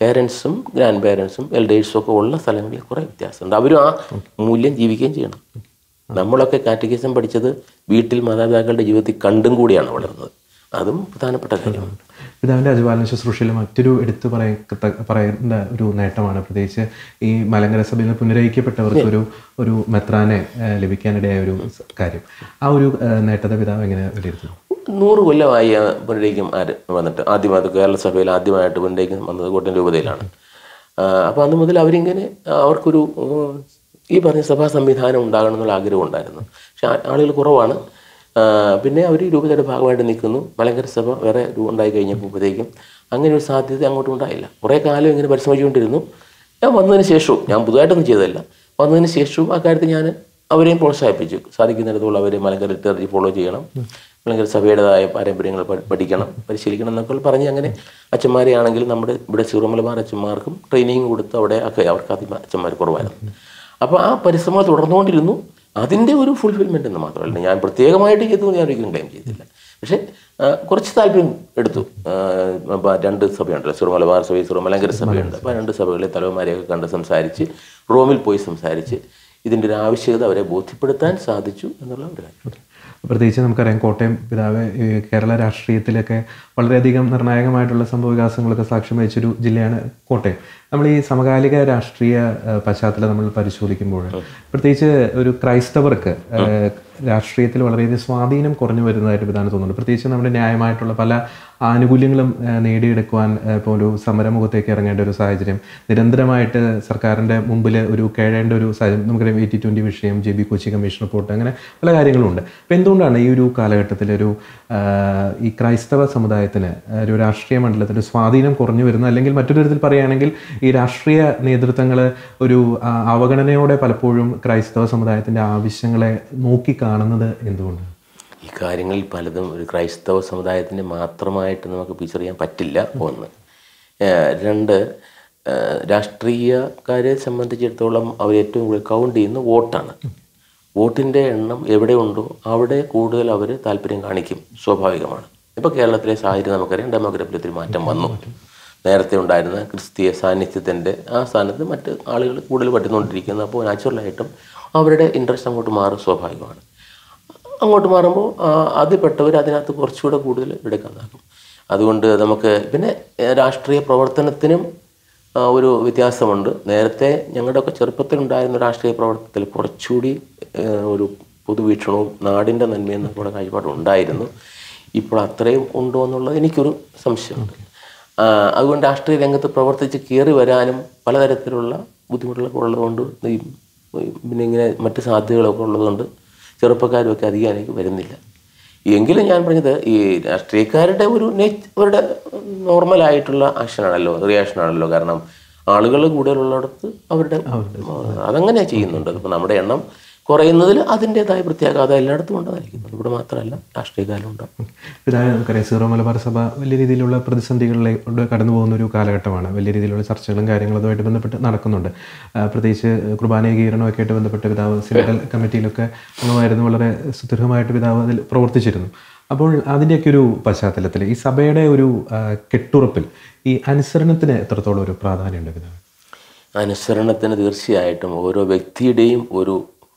പേരൻസും ഗ്രാൻഡ് പേരൻസും എൽഡേഴ്സും ഒക്കെ ഉള്ള സ്ഥലങ്ങളിൽ കുറേ വ്യത്യാസമുണ്ട് അവരും ആ മൂല്യം ജീവിക്കുകയും ചെയ്യണം നമ്മളൊക്കെ കാറ്റഗിസം പഠിച്ചത് വീട്ടിൽ മാതാപിതാക്കളുടെ ജീവിതത്തിൽ കണ്ടും കൂടിയാണ് വളർന്നത് അതും പ്രധാനപ്പെട്ട കാര്യമാണ് പിതാവിൻ്റെ അജപാലന ശുശ്രൂഷയിൽ മറ്റൊരു എടുത്തു പറയത്ത പറയേണ്ട ഒരു നേട്ടമാണ് പ്രത്യേകിച്ച് ഈ മലങ്കര സഭയിൽ നിന്ന് പുനരയിക്കപ്പെട്ടവർക്ക് ഒരു ഒരു മെത്രാനെ ഏഹ്, ലഭിക്കാനിടയായ ഒരു സ- കാര്യം ആ ഒരു ഏഹ്, നേട്ടത്തെ പിതാവ് എങ്ങനെ വിലയിരുത്തുന്നു നൂറ് കൊല്ലമായി ആ പുനരേക്കും ആര് വന്നിട്ട് ആദ്യമായിട്ട് കേരള സഭയിൽ ആദ്യമായിട്ട് പുനരേക്കും വന്നത് കോട്ടയം രൂപതയിലാണ് അപ്പോൾ അന്ന് മുതൽ അവരിങ്ങനെ അവർക്കൊരു ഉം, ഈ പറഞ്ഞ സഭാ സംവിധാനം ഉണ്ടാകണം എന്നുള്ള ആഗ്രഹം ഉണ്ടായിരുന്നു പക്ഷെ ആ- ആളുകൾ കുറവാണ് ആ, പിന്നെ അവർ രൂപതയുടെ ഭാഗമായിട്ട് നിൽക്കുന്നു മലങ്കര സഭ വേറെ രൂ- ഉണ്ടായി കഴിഞ്ഞപ്പോഴത്തേക്കും അങ്ങനെ ഒരു സാധ്യത അങ്ങോട്ടും ഉണ്ടായില്ല കുറേ കാലം ഇങ്ങനെ പരിശ്രമിച്ചുകൊണ്ടിരുന്നു ഞാൻ വന്നതിന് ശേഷവും ഞാൻ പുതുതായിട്ടൊന്നും ചെയ്തതല്ല വന്നതിന് ശേഷവും ആ കാര്യത്തിൽ ഞാൻ അവരെയും പ്രോത്സാഹിപ്പിച്ചു സാധിക്കുന്നിടത്തോളം അവരെ മലങ്കര ലിറ്റററി ഫോളോ ചെയ്യണം മലങ്കര സഭയുടേതായ പാരമ്പര്യങ്ങൾ പഠി- പഠിക്കണം പരിശീലിക്കണം എന്നൊക്കെ പറഞ്ഞ് അങ്ങനെ അച്ഛന്മാരെ ആണെങ്കിലും നമ്മുടെ ഇവിടെ സീറോമലബാർ അച്ഛന്മാർക്കും ട്രെയിനിങ് കൊടുത്ത് അവിടെ ഒക്കെ അവർക്ക് ആദ്യം അച്ഛന്മാർ കുറവായിരുന്നു അപ്പോൾ ആ പരിശ്രമം തുടർന്നുകൊണ്ടിരുന്നു അതിൻ്റെ ഒരു ഫുൾഫിൽമെൻ്റ് എന്ന് മാത്രമല്ല ഞാൻ പ്രത്യേകമായിട്ട് ചെയ്തു എന്ന് ഞാൻ ഒരിക്കലും ക്ലെയിം ചെയ്തില്ല പക്ഷേ ആ, കുറച്ച് താല്പര്യം എടുത്തു ആ, അപ്പൊ രണ്ട് സഭയുണ്ടല്ലോ സിറോ മലബാർ സഭ സിറോ മലങ്കര സഭയുണ്ട് അപ്പോൾ രണ്ട് സഭകളിലെ തലവന്മാരെയൊക്കെ കണ്ട് സംസാരിച്ച് റോമിൽ പോയി സംസാരിച്ച് ഇതിൻ്റെ ഒരു ആവശ്യകത അവരെ ബോധ്യപ്പെടുത്താൻ സാധിച്ചു എന്നുള്ള ഒരു കാര്യം പ്രത്യേകിച്ച് നമുക്കറിയാം കോട്ടയം പിതാവ് ഈ കേരള രാഷ്ട്രീയത്തിലൊക്കെ വളരെയധികം നിർണായകമായിട്ടുള്ള സംഭവ വികാസങ്ങളൊക്കെ സാക്ഷ്യം വഹിച്ചൊരു ജില്ലയാണ് കോട്ടയം നമ്മൾ ഈ സമകാലിക രാഷ്ട്രീയ ഏഹ്, പശ്ചാത്തലം നമ്മൾ പരിശോധിക്കുമ്പോൾ പ്രത്യേകിച്ച് ഒരു ക്രൈസ്തവർക്ക് ഏഹ്, രാഷ്ട്രീയത്തിൽ വളരെയധികം സ്വാധീനം കുറഞ്ഞു വരുന്നതായിട്ട് പിതാവിന് തോന്നുന്നുണ്ട് പ്രത്യേകിച്ച് നമ്മുടെ ന്യായമായിട്ടുള്ള പല ആനുകൂല്യങ്ങളും ഏഹ്, നേടിയെടുക്കുവാൻ ഏഹ്, ഇപ്പോൾ ഒരു സമരമുഖത്തേക്ക് ഇറങ്ങേണ്ട ഒരു സാഹചര്യം നിരന്തരമായിട്ട് സർക്കാരിൻ്റെ മുമ്പിൽ ഒരു കേഴേണ്ട ഒരു സാഹചര്യം നമുക്കറിയാം എയ്റ്റി ട്വൻറ്റി വിഷയം J B Koshy commission report അങ്ങനെ പല കാര്യങ്ങളുണ്ട് അപ്പോൾ എന്തുകൊണ്ടാണ് ഈ ഒരു കാലഘട്ടത്തിൽ ഒരു ആഹ്, ഈ ക്രൈസ്തവ സമുദായത്തിന് ഒരു രാഷ്ട്രീയ മണ്ഡലത്തിൽ സ്വാധീനം കുറഞ്ഞു വരുന്നത് അല്ലെങ്കിൽ മറ്റൊരു തരത്തിൽ പറയുകയാണെങ്കിൽ ഈ രാഷ്ട്രീയ നേതൃത്വങ്ങൾ ഒരു ആ, അവഗണനയോടെ പലപ്പോഴും ക്രൈസ്തവ സമുദായത്തിൻ്റെ ആവശ്യങ്ങളെ നോക്കിക്കാണുന്നത് എന്തുകൊണ്ട് ഈ കാര്യങ്ങളിൽ പലതും ഒരു ക്രൈസ്തവ സമുദായത്തിന് മാത്രമായിട്ട് നമുക്ക് പിക്ചർ ചെയ്യാൻ പറ്റില്ല ഒന്ന് ഏഹ് രണ്ട് ഏഹ് രാഷ്ട്രീയക്കാരെ സംബന്ധിച്ചിടത്തോളം അവർ ഏറ്റവും കൂടുതൽ കൗണ്ട് ചെയ്യുന്ന വോട്ടാണ് വോട്ടിൻ്റെ എണ്ണം എവിടെ ഉണ്ടോ അവിടെ കൂടുതൽ അവർ താല്പര്യം കാണിക്കും സ്വാഭാവികമാണ് ഇപ്പോൾ കേരളത്തിലെ സാഹചര്യം നമുക്കറിയാം ഡെമോഗ്രഫിയിൽ ഒത്തിരി മാറ്റം വന്നു നേരത്തെ ഉണ്ടായിരുന്ന ക്രിസ്തീയ സാന്നിധ്യത്തിൻ്റെ ആ സ്ഥാനത്ത് മറ്റ് ആളുകൾ കൂടുതൽ പറ്റുന്നുകൊണ്ടിരിക്കുന്നു അപ്പോൾ നാച്ചുറലായിട്ടും അവരുടെ ഇൻട്രസ്റ്റ് അങ്ങോട്ട് മാറും സ്വാഭാവികമാണ് അങ്ങോട്ട് മാറുമ്പോൾ ആ, അതിൽപ്പെട്ടവർ അതിനകത്ത് കുറച്ചുകൂടെ കൂടുതൽ എടുക്കാനാകും അതുകൊണ്ട് നമുക്ക് പിന്നെ ഏ, രാഷ്ട്രീയ പ്രവർത്തനത്തിനും ആ, ഒരു വ്യത്യാസമുണ്ട് നേരത്തെ ഞങ്ങളുടെയൊക്കെ ചെറുപ്പത്തിലുണ്ടായിരുന്ന രാഷ്ട്രീയ പ്രവർത്തനത്തിൽ കുറച്ചുകൂടി ഏ, ഒരു പൊതുവീക്ഷണവും നാടിൻ്റെ നന്മയെന്ന കൂടെ കാഴ്ചപ്പാട് ഉണ്ടായിരുന്നു ഇപ്പോൾ അത്രയും ഉണ്ടോ എന്നുള്ളത് എനിക്കൊരു സംശയമുണ്ട് ആ, അതുകൊണ്ട് രാഷ്ട്രീയ രംഗത്ത് പ്രവർത്തിച്ച് കയറി വരാനും പലതരത്തിലുള്ള ബുദ്ധിമുട്ടുകളൊക്കെ ഉള്ളതുകൊണ്ട് ഈ ഈ പിന്നെ ഇങ്ങനെ മറ്റ് സാധ്യതകളൊക്കെ ഉള്ളതുകൊണ്ട് ചെറുപ്പക്കാരുമൊക്കെ അധികം അതിലേക്ക് വരുന്നില്ല എങ്കിലും ഞാൻ പറഞ്ഞത് ഈ രാഷ്ട്രീയക്കാരുടെ ഒരു നേച്ച് അവരുടെ നോർമലായിട്ടുള്ള ആക്ഷനാണല്ലോ റിയാക്ഷനാണല്ലോ കാരണം ആളുകൾ കൂടുതലുള്ളിടത്ത് അവരുടെ അതങ്ങനെ ചെയ്യുന്നുണ്ട് അതിപ്പോൾ നമ്മുടെ എണ്ണം കുറയുന്നതിൽ അതിൻ്റെതായ പ്രത്യാഘാതം എല്ലായിടത്തും ഉണ്ടായിരിക്കുന്നു ഇവിടെ മാത്രമല്ല രാഷ്ട്രീയക്കാരും ഉണ്ടാവും പിതാവ് നമുക്കറിയാം സീറോ മലബാർ സഭ വലിയ രീതിയിലുള്ള പ്രതിസന്ധികളിലൂടെ കടന്നു പോകുന്ന ഒരു കാലഘട്ടമാണ് വലിയ രീതിയിലുള്ള ചർച്ചകളും കാര്യങ്ങളും അതുമായിട്ട് ബന്ധപ്പെട്ട് നടക്കുന്നുണ്ട് ആ, പ്രത്യേകിച്ച് കുർബാന ഏകീകരണമൊക്കെ ആയിട്ട് ബന്ധപ്പെട്ട് പിതാവ് സിനഡൽ കമ്മിറ്റിയിലൊക്കെ അംഗമായിരുന്നു വളരെ സുദൃഢമായിട്ട് പിതാവ് അതിൽ പ്രവർത്തിച്ചിരുന്നു അപ്പോൾ അതിൻ്റെയൊക്കെ ഒരു പശ്ചാത്തലത്തിൽ ഈ സഭയുടെ ഒരു ആ, കെട്ടുറപ്പിൽ ഈ അനുസരണത്തിന് എത്രത്തോളം ഒരു പ്രാധാന്യമുണ്ട് പിതാവ് അനുസരണത്തിന് തീർച്ചയായിട്ടും ഓരോ വ്യക്തിയുടെയും ഒരു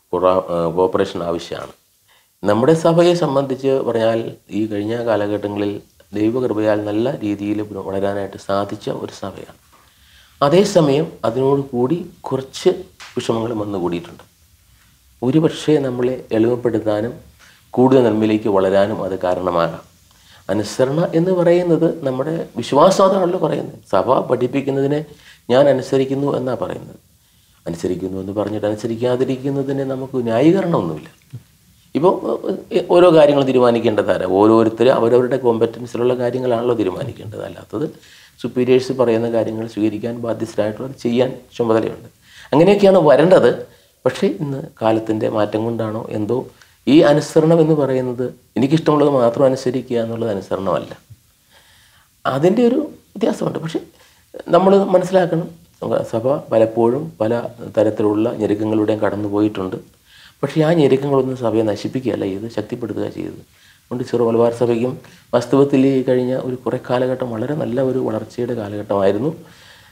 കോപ്പറേഷൻ ആവശ്യമാണ് നമ്മുടെ സഭയെ സംബന്ധിച്ച് പറഞ്ഞാൽ ഈ കഴിഞ്ഞ കാലഘട്ടങ്ങളിൽ ദൈവകൃപയാൽ നല്ല രീതിയിൽ വളരാനായിട്ട് സാധിച്ച ഒരു സഭയാണ് അതേസമയം അതിനോട് കൂടി കുറച്ച് വിഷമങ്ങൾ വന്നു കൂടിയിട്ടുണ്ട് ഒരുപക്ഷെ നമ്മളെ എളിമപ്പെടുത്താനും കൂടുതൽ നന്മയിലേക്ക് വളരാനും അത് കാരണമാകാം അനുസരണ എന്ന് പറയുന്നത് നമ്മുടെ വിശ്വാസം അതാണല്ലോ പറയുന്നത് സഭ പഠിപ്പിക്കുന്നതിനെ ഞാൻ അനുസരിക്കുന്നു എന്നാണ് പറയുന്നത് അനുസരിക്കുന്നു എന്ന് പറഞ്ഞിട്ട് അനുസരിക്കാതിരിക്കുന്നതിന് നമുക്ക് ന്യായീകരണമൊന്നുമില്ല ഇപ്പോൾ ഓരോ കാര്യങ്ങൾ തീരുമാനിക്കേണ്ടതാരാ ഓരോരുത്തരും അവരവരുടെ കോമ്പറ്റൻസിലുള്ള കാര്യങ്ങളാണല്ലോ തീരുമാനിക്കേണ്ടത് അല്ലാത്തത് സുപ്പീരിയേഴ്സ് പറയുന്ന കാര്യങ്ങൾ സ്വീകരിക്കാൻ ബാധ്യസ്ഥരായിട്ടുള്ളത് ചെയ്യാൻ ചുമതലയുണ്ട് അങ്ങനെയൊക്കെയാണ് വരേണ്ടത് പക്ഷേ ഇന്ന് കാലത്തിൻ്റെ മാറ്റം കൊണ്ടാണോ എന്തോ ഈ അനുസരണം എന്ന് പറയുന്നത് എനിക്കിഷ്ടമുള്ളത് മാത്രം അനുസരിക്കുക എന്നുള്ളത് അനുസരണമല്ല അതിൻ്റെ ഒരു വ്യത്യാസമുണ്ട് പക്ഷെ നമ്മൾ മനസ്സിലാക്കണം സഭ പലപ്പോഴും പല തരത്തിലുള്ള ഞെരുക്കങ്ങളുടെയും കടന്നു പോയിട്ടുണ്ട് പക്ഷേ ആ ഞെരുക്കങ്ങളൊന്നും സഭയെ നശിപ്പിക്കുകയല്ല ചെയ്ത് ശക്തിപ്പെടുത്തുക ചെയ്തത് അതുകൊണ്ട് ചെറു മലബാർ സഭയ്ക്കും വാസ്തവത്തിൽ ഈ കഴിഞ്ഞ ഒരു കുറേ കാലഘട്ടം വളരെ നല്ല ഒരു വളർച്ചയുടെ കാലഘട്ടമായിരുന്നു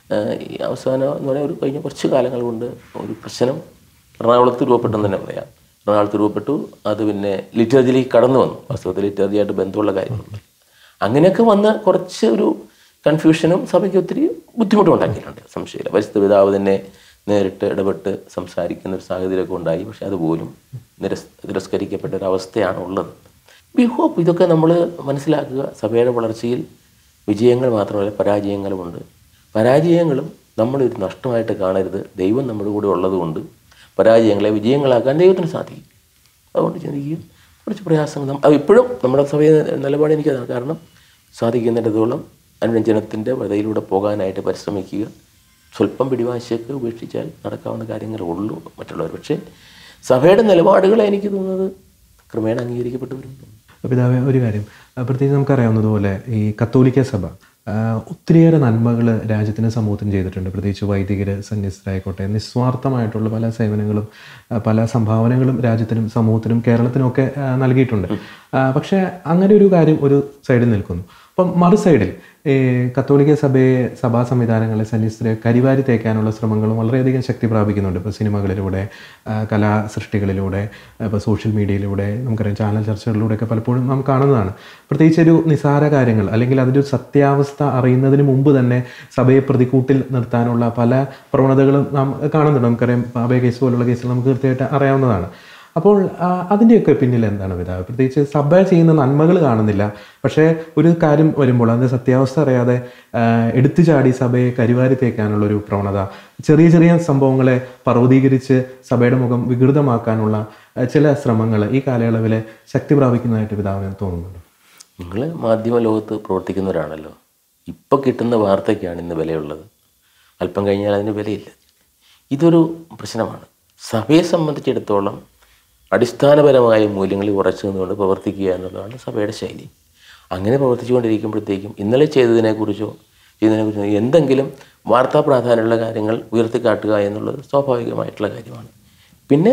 ഏഹ് ഈ അവസാനം എന്ന് പറഞ്ഞാൽ ഒരു കഴിഞ്ഞ കുറച്ച് കാലങ്ങൾ കൊണ്ട് ഒരു പ്രശ്നം എറണാകുളത്ത് രൂപപ്പെട്ടെന്ന് തന്നെ പറയാം എറണാകുളത്ത് രൂപപ്പെട്ടു അത് പിന്നെ ലിറ്ററേച്ചറിലേക്ക് കടന്നു വന്നു വാസ്തവത്തിൽ ലിറ്ററേച്ചറിയായിട്ട് ബന്ധമുള്ള കാര്യങ്ങളുണ്ട് അങ്ങനെയൊക്കെ വന്ന കുറച്ച് ഒരു കൺഫ്യൂഷനും സഭയ്ക്ക് ഒത്തിരി ബുദ്ധിമുട്ടും ഉണ്ടാക്കിയിട്ടുണ്ട് സംശയമില്ല പരിസ്ഥിതി പിതാവ് തന്നെ നേരിട്ട് ഇടപെട്ട് സംസാരിക്കുന്ന ഒരു സാഹചര്യമൊക്കെ ഉണ്ടായി പക്ഷെ അതുപോലും നിരസ് തിരസ്കരിക്കപ്പെട്ട ഒരു അവസ്ഥയാണ് ഉള്ളത് വി ഹോപ്പ് ഇതൊക്കെ നമ്മൾ മനസ്സിലാക്കുക സഭയുടെ വളർച്ചയിൽ വിജയങ്ങൾ മാത്രമല്ല പരാജയങ്ങളുമുണ്ട് പരാജയങ്ങളും നമ്മളൊരു നഷ്ടമായിട്ട് കാണരുത് ദൈവം നമ്മുടെ കൂടെ ഉള്ളതുകൊണ്ട് പരാജയങ്ങളെ വിജയങ്ങളാക്കാൻ ദൈവത്തിന് സാധിക്കും അതുകൊണ്ട് ചിന്തിക്കുക കുറച്ച് പ്രയാസങ്ങൾ നം- അത് ഇപ്പോഴും നമ്മുടെ സഭയെ നിലപാട് എനിക്കതാണ് കാരണം സാധിക്കുന്നിടത്തോളം അനുരഞ്ജനത്തിൻ്റെ വതയിലൂടെ പോകാനായിട്ട് പരിശ്രമിക്കുക സ്വല്പം പിടിവാശിയൊക്കെ ഉപേക്ഷിച്ചാൽ നടക്കാവുന്ന കാര്യങ്ങളേ ഉള്ളൂ മറ്റുള്ളവർ പക്ഷേ സഭയുടെ നിലപാടുകൾ എനിക്ക് തോന്നുന്നത് ക്രമേണ അംഗീകരിക്കപ്പെട്ടു വരുന്നു പിതാവെ ഒരു കാര്യം ആ, പ്രത്യേകിച്ച് നമുക്കറിയാവുന്നതുപോലെ ഈ കത്തോലിക്ക സഭ ആ, ഒത്തിരിയേറെ നന്മകൾ രാജ്യത്തിനും സമൂഹത്തിനും ചെയ്തിട്ടുണ്ട് പ്രത്യേകിച്ച് വൈദികർ സന്യസ്തരായിക്കോട്ടെ നിസ്വാർത്ഥമായിട്ടുള്ള പല സേവനങ്ങളും ആ, പല സംഭാവനകളും രാജ്യത്തിനും സമൂഹത്തിനും കേരളത്തിനും ഒക്കെ ആ, നൽകിയിട്ടുണ്ട് ആ, പക്ഷേ അങ്ങനെ ഒരു കാര്യം ഒരു സൈഡിൽ നിൽക്കുന്നു അപ്പം മറു സൈഡിൽ ഈ കത്തോലിക്ക സഭയെ സഭാ സംവിധാനങ്ങളെ സന്യസ്തരെ കരിവാരി തേക്കാനുള്ള ശ്രമങ്ങളും വളരെയധികം ശക്തി പ്രാപിക്കുന്നുണ്ട് ഇപ്പോൾ സിനിമകളിലൂടെ ആ, കലാ സൃഷ്ടികളിലൂടെ ഇപ്പോൾ സോഷ്യൽ മീഡിയയിലൂടെ നമുക്കറിയാം ചാനൽ ചർച്ചകളിലൂടെയൊക്കെ പലപ്പോഴും നാം കാണുന്നതാണ് പ്രത്യേകിച്ച് ഒരു നിസാര കാര്യങ്ങൾ അല്ലെങ്കിൽ അതിൻ്റെ ഒരു സത്യാവസ്ഥ അറിയുന്നതിന് മുമ്പ് തന്നെ സഭയെ പ്രതിക്കൂട്ടിൽ നിർത്താനുള്ള പല പ്രവണതകളും നാം കാണുന്നുണ്ട് നമുക്കറിയാം പാപയ കേസ് പോലുള്ള കേസുകൾ നമുക്ക് കൃത്യമായിട്ട് അറിയാവുന്നതാണ് അപ്പോൾ ആ, അതിൻ്റെയൊക്കെ പിന്നിൽ എന്താണ് പിതാവ് പ്രത്യേകിച്ച് സഭ ചെയ്യുന്ന നന്മകൾ കാണുന്നില്ല പക്ഷേ ഒരു കാര്യം വരുമ്പോൾ അതിൻ്റെ സത്യാവസ്ഥ അറിയാതെ ആ, എടുത്തു ചാടി സഭയെ കരിവാരി തേക്കാനുള്ള ഒരു പ്രവണത ചെറിയ ചെറിയ സംഭവങ്ങളെ പർവ്വതീകരിച്ച് സഭയുടെ മുഖം വികൃതമാക്കാനുള്ള ആ, ചില ശ്രമങ്ങൾ ഈ കാലയളവിൽ ശക്തി പ്രാപിക്കുന്നതായിട്ട് പിതാവിന് തോന്നുന്നുണ്ട് നിങ്ങൾ മാധ്യമ ലോകത്ത് പ്രവർത്തിക്കുന്നവരാണല്ലോ ഇപ്പോൾ കിട്ടുന്ന വാർത്തയ്ക്കാണ് ഇന്ന് വിലയുള്ളത് അല്പം കഴിഞ്ഞാൽ അതിന് വിലയില്ല ഇതൊരു പ്രശ്നമാണ് സഭയെ സംബന്ധിച്ചിടത്തോളം അടിസ്ഥാനപരമായ മൂല്യങ്ങളിൽ ഉറച്ചു നിന്നുകൊണ്ട് പ്രവർത്തിക്കുക എന്നുള്ളതാണ് സഭയുടെ ശൈലി അങ്ങനെ പ്രവർത്തിച്ചുകൊണ്ടിരിക്കുമ്പോഴത്തേക്കും ഇന്നലെ ചെയ്തതിനെക്കുറിച്ചോ ചെയ്തതിനെക്കുറിച്ചോ എന്തെങ്കിലും വാർത്താ പ്രാധാന്യമുള്ള കാര്യങ്ങൾ ഉയർത്തിക്കാട്ടുക എന്നുള്ളത് സ്വാഭാവികമായിട്ടുള്ള കാര്യമാണ് പിന്നെ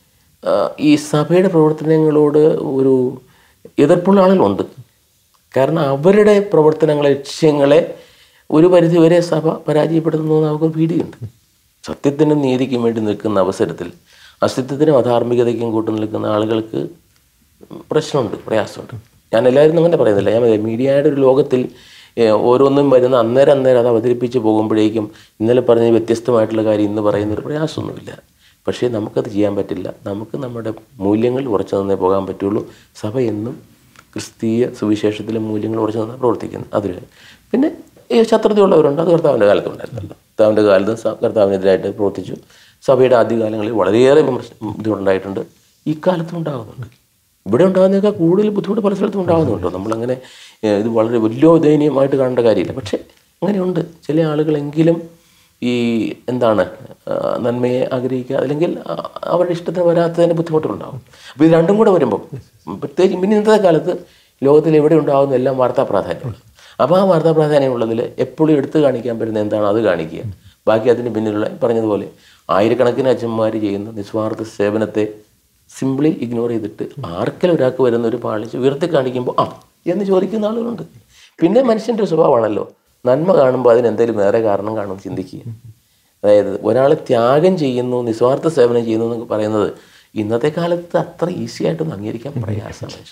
ആ, ഈ സഭയുടെ പ്രവർത്തനങ്ങളോട് ഒരു എതിർപ്പുള്ള ആളുകളുണ്ട് കാരണം അവരുടെ പ്രവർത്തനങ്ങളെ ലക്ഷ്യങ്ങളെ ഒരു പരിധിവരെ സഭ പരാജയപ്പെടുത്തുന്നു എന്ന് നമുക്ക് ഭീതിയുണ്ട് സത്യത്തിനും നീതിക്കും വേണ്ടി നിൽക്കുന്ന അവസരത്തിൽ അസ്തിത്വത്തിനും അധാർമികതയ്ക്കും കൂട്ടു നിൽക്കുന്ന ആളുകൾക്ക് പ്രശ്നമുണ്ട് പ്രയാസമുണ്ട് ഞാൻ എല്ലാവരും അങ്ങനെ പറയുന്നില്ല ഞാൻ പറയാം, മീഡിയയുടെ ഒരു ലോകത്തിൽ ഏഹ്, ഓരോന്നും വരുന്ന അന്നേരം അന്നേരം അത് അവതരിപ്പിച്ച് പോകുമ്പോഴേക്കും ഇന്നലെ പറഞ്ഞ വ്യത്യസ്തമായിട്ടുള്ള കാര്യം ഇന്ന് പറയുന്ന ഒരു പ്രയാസമൊന്നുമില്ല പക്ഷേ നമുക്കത് ചെയ്യാൻ പറ്റില്ല നമുക്ക് നമ്മുടെ മൂല്യങ്ങൾ ഉറച്ചു നിന്നേ പോകാൻ പറ്റുള്ളൂ സഭ എന്നും ക്രിസ്തീയ സുവിശേഷത്തിലെ മൂല്യങ്ങൾ ഉറച്ചു നിന്ന് പ്രവർത്തിക്കുന്നു അതിൽ പിന്നെ ഈ ശത്രുതയുള്ളവരുണ്ട് അത് കർത്താവിൻ്റെ കാലത്തുണ്ടായിരുന്നല്ലോ കർത്താവിൻ്റെ കാലത്ത് സ- കർത്താവിനെതിരായിട്ട് പ്രവർത്തിച്ചു സഭയുടെ ആദ്യകാലങ്ങളിൽ വളരെയേറെ വിമർശനം ബുദ്ധിമുട്ടുണ്ടായിട്ടുണ്ട് ഈ കാലത്തും ഉണ്ടാകുന്നുണ്ട് ഇവിടെ ഉണ്ടാകുന്നതൊക്കെ കൂടുതൽ ബുദ്ധിമുട്ട് പല സ്ഥലത്തും ഉണ്ടാകുന്നുണ്ടോ നമ്മളങ്ങനെ ഏഹ്, ഇത് വളരെ വലിയ ദയനീയമായിട്ട് കാണേണ്ട കാര്യമില്ല പക്ഷേ അങ്ങനെയുണ്ട് ചില ആളുകളെങ്കിലും ഈ എന്താണ് ആ, നന്മയെ ആഗ്രഹിക്കുക അല്ലെങ്കിൽ ആ, അവരുടെ ഇഷ്ടത്തിന് വരാത്തതിന് ബുദ്ധിമുട്ടുണ്ടാകും അപ്പോൾ ഇത് രണ്ടും കൂടെ വരുമ്പോൾ പ്രത്യേകിച്ച് പിന്നെ ഇന്നത്തെ കാലത്ത് ലോകത്തിൽ എവിടെ ഉണ്ടാകുന്ന എല്ലാം വാർത്താ പ്രാധാന്യമുള്ളത് അപ്പോൾ ആ വാർത്താ പ്രാധാന്യമുള്ളതിൽ എപ്പോഴും എടുത്തു കാണിക്കാൻ പറ്റുന്ന എന്താണ് അത് കാണിക്കുക ബാക്കി അതിന് പിന്നിലുള്ള ഈ പറഞ്ഞതുപോലെ ആയിരക്കണക്കിന് അച്ഛന്മാർ ചെയ്യുന്ന നിസ്വാർത്ഥ സേവനത്തെ സിംപ്ലി ഇഗ്നോർ ചെയ്തിട്ട് ആർക്കെങ്കിലും ഒരാൾക്ക് വരുന്ന ഒരു പാളിച്ച് ഉയർത്തി കാണിക്കുമ്പോൾ ആ എന്ന് ചോദിക്കുന്ന ആളുകളുണ്ട് പിന്നെ മനുഷ്യൻ്റെ ഒരു സ്വഭാവമാണല്ലോ നന്മ കാണുമ്പോൾ അതിന് എന്തെങ്കിലും വേറെ കാരണം കാണും ചിന്തിക്കുക അതായത് ഒരാൾ ത്യാഗം ചെയ്യുന്നു നിസ്വാർത്ഥ സേവനം ചെയ്യുന്നു എന്ന് പറയുന്നത് ഇന്നത്തെ കാലത്ത് അത്ര ഈസി ആയിട്ടൊന്നും അംഗീകരിക്കാൻ പ്രയാസമാണ്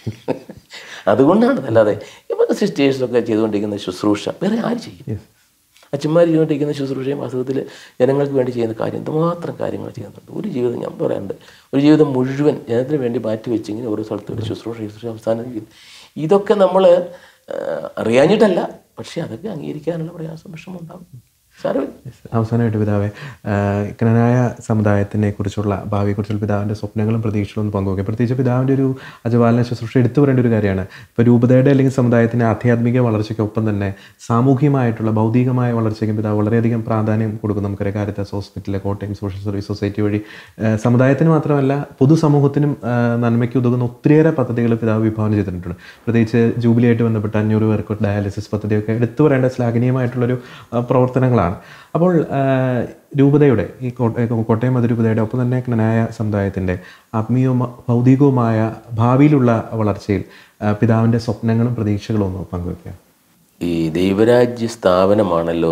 അതുകൊണ്ടാണ് അല്ലാതെ ഇപ്പം സിസ്റ്റേഴ്സൊക്കെ ചെയ്തുകൊണ്ടിരിക്കുന്ന ശുശ്രൂഷ വേറെ ആര് ചെയ്യും അച്ഛന്മാർ ചെയ്തുകൊണ്ടിരിക്കുന്ന ശുശ്രൂഷയും വാസ്തവത്തിൽ ജനങ്ങൾക്ക് വേണ്ടി ചെയ്യുന്ന കാര്യം എന്തുമാത്രം കാര്യങ്ങൾ ചെയ്യുന്നുണ്ട് ഒരു ജീവിതം ഞാൻ പറയാറുണ്ട് ഒരു ജീവിതം മുഴുവൻ ജനത്തിന് വേണ്ടി മാറ്റി വെച്ച് ഇങ്ങനെ ഓരോ സ്ഥലത്ത് ഒരു ശുശ്രൂഷ ശുശ്രൂഷ അവസാനം ചെയ്യുന്നു. ഇതൊക്കെ നമ്മൾ അറിയാഞ്ഞിട്ടല്ല പക്ഷേ അതൊക്കെ അംഗീകരിക്കാനുള്ള പ്രയാസം വിഷമം ഉണ്ടാകും സാരമില്ല അവസാനമായിട്ട് പിതാവെ കനനായ സമുദായത്തിനെ കുറിച്ചുള്ള ഭാവിയെക്കുറിച്ചുള്ള പിതാവിൻ്റെ സ്വപ്നങ്ങളും പ്രതീക്ഷകളും ഒന്ന് പങ്കുവയ്ക്കുക പ്രത്യേകിച്ച് പിതാവിൻ്റെ ഒരു അജപാലന ശുശ്രൂഷ എടുത്തു പറയേണ്ട ഒരു കാര്യമാണ് ഇപ്പോൾ രൂപതയുടെ അല്ലെങ്കിൽ സമുദായത്തിൻ്റെ ആധ്യാത്മിക വളർച്ചയ്ക്കൊപ്പം തന്നെ സാമൂഹികമായിട്ടുള്ള ഭൗതികമായ വളർച്ചയ്ക്കും പിതാവ് വളരെയധികം പ്രാധാന്യം കൊടുക്കും നമുക്കറിയാം കാരിത്താസ് ഹോസ്പിറ്റലിലെ കോട്ടയം സോഷ്യൽ സർവീസ് സൊസൈറ്റി വഴി ആ, സമുദായത്തിന് മാത്രമല്ല പൊതുസമൂഹത്തിനും ആ, നന്മയ്ക്ക് ഉതകുന്ന ഒത്തിരിയേറെ പദ്ധതികൾ പിതാവ് വിഭാവനം ചെയ്തിട്ടുണ്ട് പ്രത്യേകിച്ച് ജൂബിലിയായിട്ട് ബന്ധപ്പെട്ട അഞ്ഞൂറ് പേർക്ക് ഡയാലിസിസ് പദ്ധതിയൊക്കെ എടുത്തു പറയേണ്ട ശ്ലാഘനീയമായിട്ടുള്ളൊരു ആ, പ്രവർത്തനങ്ങളാണ് അപ്പോൾ ആ, രൂപതയുടെ ഈ കോട്ടയം കോട്ടയം അതിരൂപതയുടെ ഒപ്പം തന്നെ ജ്ഞനായ സമുദായത്തിൻ്റെ ആത്മീയവും ഭൗതികവുമായ ഭാവിയിലുള്ള വളർച്ചയിൽ ആ, പിതാവിൻ്റെ സ്വപ്നങ്ങളും പ്രതീക്ഷകളും ഒന്ന് പങ്കുവയ്ക്കുക ഈ ദൈവരാജ്യ സ്ഥാപനമാണല്ലോ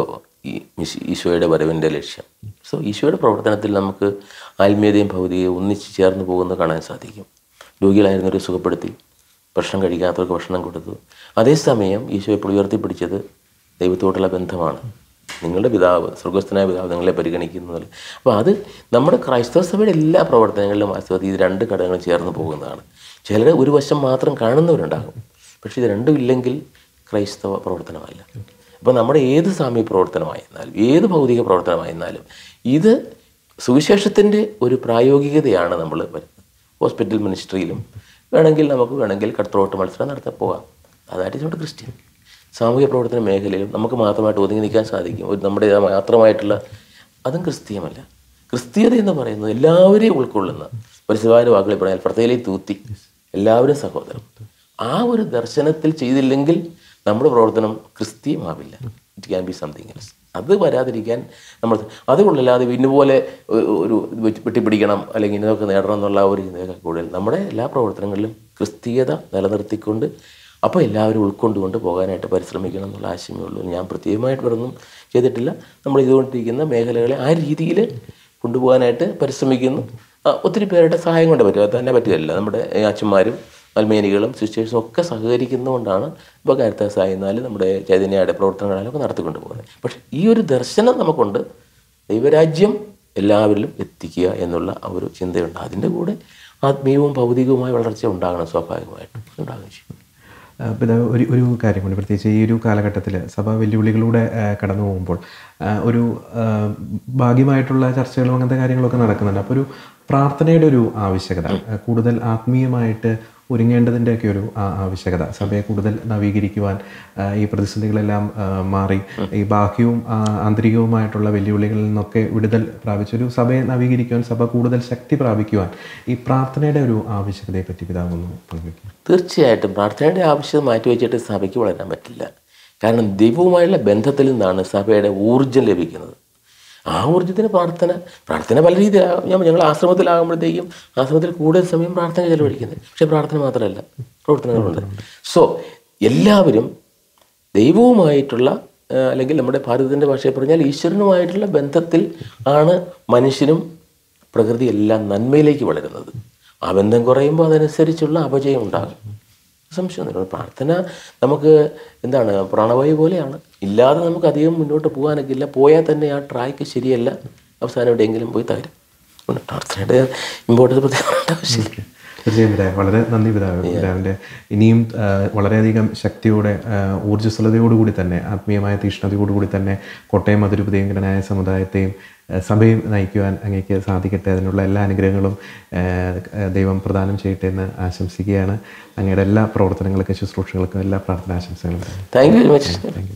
ഈ മിശ് ഈശോയുടെ വരവിൻ്റെ ലക്ഷ്യം സോ ഈശോയുടെ പ്രവർത്തനത്തിൽ നമുക്ക് ആത്മീയതയും ഭൗതികയും ഒന്നിച്ച് ചേർന്ന് പോകുന്നത് കാണാൻ സാധിക്കും രോഗികളായിരുന്നവരെ സുഖപ്പെടുത്തി ഭക്ഷണം കഴിക്കാത്തവർക്ക് ഭക്ഷണം കൊടുത്തു അതേസമയം ഈശോ ഇപ്പോൾ ഉയർത്തിപ്പിടിച്ചത് ദൈവത്തോടുള്ള ബന്ധമാണ് നിങ്ങളുടെ പിതാവ് സ്വർഗസ്ഥനായ പിതാവ് നിങ്ങളെ പരിഗണിക്കുന്നതല്ല അപ്പോൾ അത് നമ്മുടെ ക്രൈസ്തവ സഭയുടെ എല്ലാ പ്രവർത്തനങ്ങളിലും വാസ്തവത്തിൽ ഇത് രണ്ട് ഘടകങ്ങളും ചേർന്ന് പോകുന്നതാണ് ചിലർ ഒരു വശം മാത്രം കാണുന്നവരുണ്ടാകും പക്ഷേ ഇത് രണ്ടും ഇല്ലെങ്കിൽ ക്രൈസ്തവ പ്രവർത്തനമല്ല അപ്പോൾ നമ്മുടെ ഏത് സാമൂഹ്യ പ്രവർത്തനമായിരുന്നാലും ഏത് ഭൗതിക പ്രവർത്തനമായിരുന്നാലും ഇത് സുവിശേഷത്തിൻ്റെ ഒരു പ്രായോഗികതയാണ് നമ്മൾ വരുന്നത് ഹോസ്പിറ്റൽ മിനിസ്ട്രിയിലും വേണമെങ്കിൽ നമുക്ക് വേണമെങ്കിൽ കട്ടറോട്ട് മത്സരം നടത്താൻ പോകാം അതായിട്ട് നമ്മുടെ ക്രിസ്ത്യൻ സാമൂഹ്യ പ്രവർത്തന മേഖലയിലും നമുക്ക് മാത്രമായിട്ട് ഒതുങ്ങി നിൽക്കാൻ സാധിക്കും ഒരു നമ്മുടെ മാത്രമായിട്ടുള്ള അതും ക്രിസ്തീയമല്ല ക്രിസ്തീയത എന്ന് പറയുന്നത് എല്ലാവരെയും ഉൾക്കൊള്ളുന്ന ഒരു ശിവാന വാക്കുകളിൽ പറഞ്ഞാൽ പ്രത്യേകം തൂത്തി എല്ലാവരും സഹോദരം ആ ഒരു ദർശനത്തിൽ ചെയ്തില്ലെങ്കിൽ നമ്മുടെ പ്രവർത്തനം ക്രിസ്തീയമാവില്ല it can be something else അത് വരാതിരിക്കാൻ നമ്മൾ അതുകൊണ്ടല്ലാതെ ഇന്നുപോലെ ഒ- ഒരു ഇത് വെച്ച് വെട്ടിപ്പിടിക്കണം അല്ലെങ്കിൽ ഇതൊക്കെ നേടണം എന്നുള്ള ആ ഒരു ചിന്തയൊക്കെ കൂടുതൽ നമ്മുടെ എല്ലാ പ്രവർത്തനങ്ങളിലും ക്രിസ്തീയത നിലനിർത്തിക്കൊണ്ട് അപ്പോൾ എല്ലാവരും ഉൾക്കൊണ്ടുകൊണ്ട് പോകാനായിട്ട് പരിശ്രമിക്കണം എന്നുള്ള ആശയമേ ഉള്ളൂ ഞാൻ പ്രത്യേകമായിട്ട് വേറൊന്നും ചെയ്തിട്ടില്ല നമ്മൾ ചെയ്തുകൊണ്ടിരിക്കുന്ന മേഖലകളെ ആ രീതിയിൽ കൊണ്ടുപോകാനായിട്ട് പരിശ്രമിക്കുന്നു ആ, ഒത്തിരി പേരുടെ സഹായം കൊണ്ട് പറ്റും അത് തന്നെ പറ്റുകയല്ല നമ്മുടെ ഏ, അച്ഛന്മാരും അൽമേനികളും സിസ്റ്റേഴ്സും ഒക്കെ സഹകരിക്കുന്നതുകൊണ്ടാണ് ഇപ്പോൾ കാരിത്താസ് ആയിരുന്നാലും നമ്മുടെ ചൈതന്യയുടെ പ്രവർത്തനങ്ങളാലും ഒക്കെ നടത്തിക്കൊണ്ട് പോകുന്നത് പക്ഷേ ഈ ഒരു ദർശനം നമുക്കുണ്ട് ദൈവരാജ്യം എല്ലാവരിലും എത്തിക്കുക എന്നുള്ള ആ ഒരു ചിന്തയുണ്ട് അതിൻ്റെ കൂടെ ആത്മീയവും ഭൗതികവുമായ വളർച്ച ഉണ്ടാകണം സ്വാഭാവികമായിട്ടും ഉണ്ടാകുകയും ചെയ്യും ആ, പിന്നെ ഒരു ഒരു കാര്യം കൊണ്ട് പ്രത്യേകിച്ച് ഈ ഒരു കാലഘട്ടത്തിൽ സഭ വെല്ലുവിളികളിലൂടെ ആ, കടന്നു പോകുമ്പോൾ ആ, ഒരു ആ, ഭാഗ്യമായിട്ടുള്ള ചർച്ചകളും അങ്ങനത്തെ കാര്യങ്ങളൊക്കെ നടക്കുന്നുണ്ട് അപ്പോൾ ഒരു പ്രാർത്ഥനയുടെ ഒരു ആവശ്യകത ആ, കൂടുതൽ ആത്മീയമായിട്ട് ഒരുങ്ങേണ്ടതിൻ്റെയൊക്കെ ഒരു ആ, ആവശ്യകത സഭയെ കൂടുതൽ നവീകരിക്കുവാൻ ആ, ഈ പ്രതിസന്ധികളെല്ലാം ആ, മാറി ഈ ബാഹ്യവും ആ, ആന്തരികവുമായിട്ടുള്ള വെല്ലുവിളികളിൽ നിന്നൊക്കെ വിടുതൽ പ്രാപിച്ചൊരു സഭയെ നവീകരിക്കുവാൻ സഭ കൂടുതൽ ശക്തി പ്രാപിക്കുവാൻ ഈ പ്രാർത്ഥനയുടെ ഒരു ആവശ്യകതയെ പറ്റി പിതാവ് ഒന്ന് പങ്കുവയ്ക്കും തീർച്ചയായിട്ടും പ്രാർത്ഥനയുടെ ആവശ്യം മാറ്റിവെച്ചിട്ട് സഭയ്ക്ക് വളരാൻ പറ്റില്ല കാരണം ദൈവവുമായുള്ള ബന്ധത്തിൽ നിന്നാണ് സഭയുടെ ഊർജം ലഭിക്കുന്നത് ആ ഊർജ്ജത്തിന് പ്രാർത്ഥന പ്രാർത്ഥന പല രീതിയിലാകും ഞാൻ ഞങ്ങൾ ആശ്രമത്തിലാകുമ്പോഴത്തേക്കും ആശ്രമത്തിൽ കൂടുതൽ സമയം പ്രാർത്ഥന ചെലവഴിക്കുന്നത് പക്ഷേ പ്രാർത്ഥന മാത്രമല്ല പ്രവർത്തനങ്ങളുണ്ട് സോ എല്ലാവരും ദൈവവുമായിട്ടുള്ള ആ, അല്ലെങ്കിൽ നമ്മുടെ ഭാരതത്തിൻ്റെ ഭാഷയിൽ പറഞ്ഞാൽ ഈശ്വരനുമായിട്ടുള്ള ബന്ധത്തിൽ ആണ് മനുഷ്യനും പ്രകൃതി എല്ലാം നന്മയിലേക്ക് വളരുന്നത് ആ ബന്ധം കുറയുമ്പോൾ അതനുസരിച്ചുള്ള അപജയം ഉണ്ടാകും സംശയമൊന്നുമില്ല പ്രാർത്ഥന നമുക്ക് എന്താണ് പ്രാണവായു പോലെയാണ് ഇല്ലാതെ നമുക്ക് അധികം മുന്നോട്ട് പോകാനൊക്കെ ഇല്ല പോയാൽ തന്നെ ആ ട്രാക്ക് ശരിയല്ല അവസാനം എവിടെയെങ്കിലും പോയി തകരും അതുകൊണ്ട് പ്രാർത്ഥനയുടെ ഇമ്പോർട്ടൻസ് പ്രത്യേകം ആവശ്യമില്ല തീർച്ചയായും പിതാവ് വളരെ നന്ദി പിതാവ് പിതാവിൻ്റെ ഇനിയും ആ, വളരെയധികം ശക്തിയോടെ ആ, ഊർജ്ജസ്വലതയോടുകൂടി തന്നെ ആത്മീയമായ തീഷ്ണതയോടുകൂടി തന്നെ കോട്ടയം മധുരപുതയങ്കരനായ സമുദായത്തെയും ആ, സഭയും നയിക്കുവാൻ അങ്ങേക്ക് സാധിക്കട്ടെ അതിനുള്ള എല്ലാ അനുഗ്രഹങ്ങളും ആ, ദൈവം പ്രദാനം ചെയ്യട്ടെ എന്ന് ആശംസിക്കുകയാണ് അങ്ങയുടെ എല്ലാ പ്രവർത്തനങ്ങൾക്കും ശുശ്രൂഷകൾക്കും എല്ലാ പ്രാർത്ഥനാശംസകളും താങ്ക് യു വെരി മച്ച്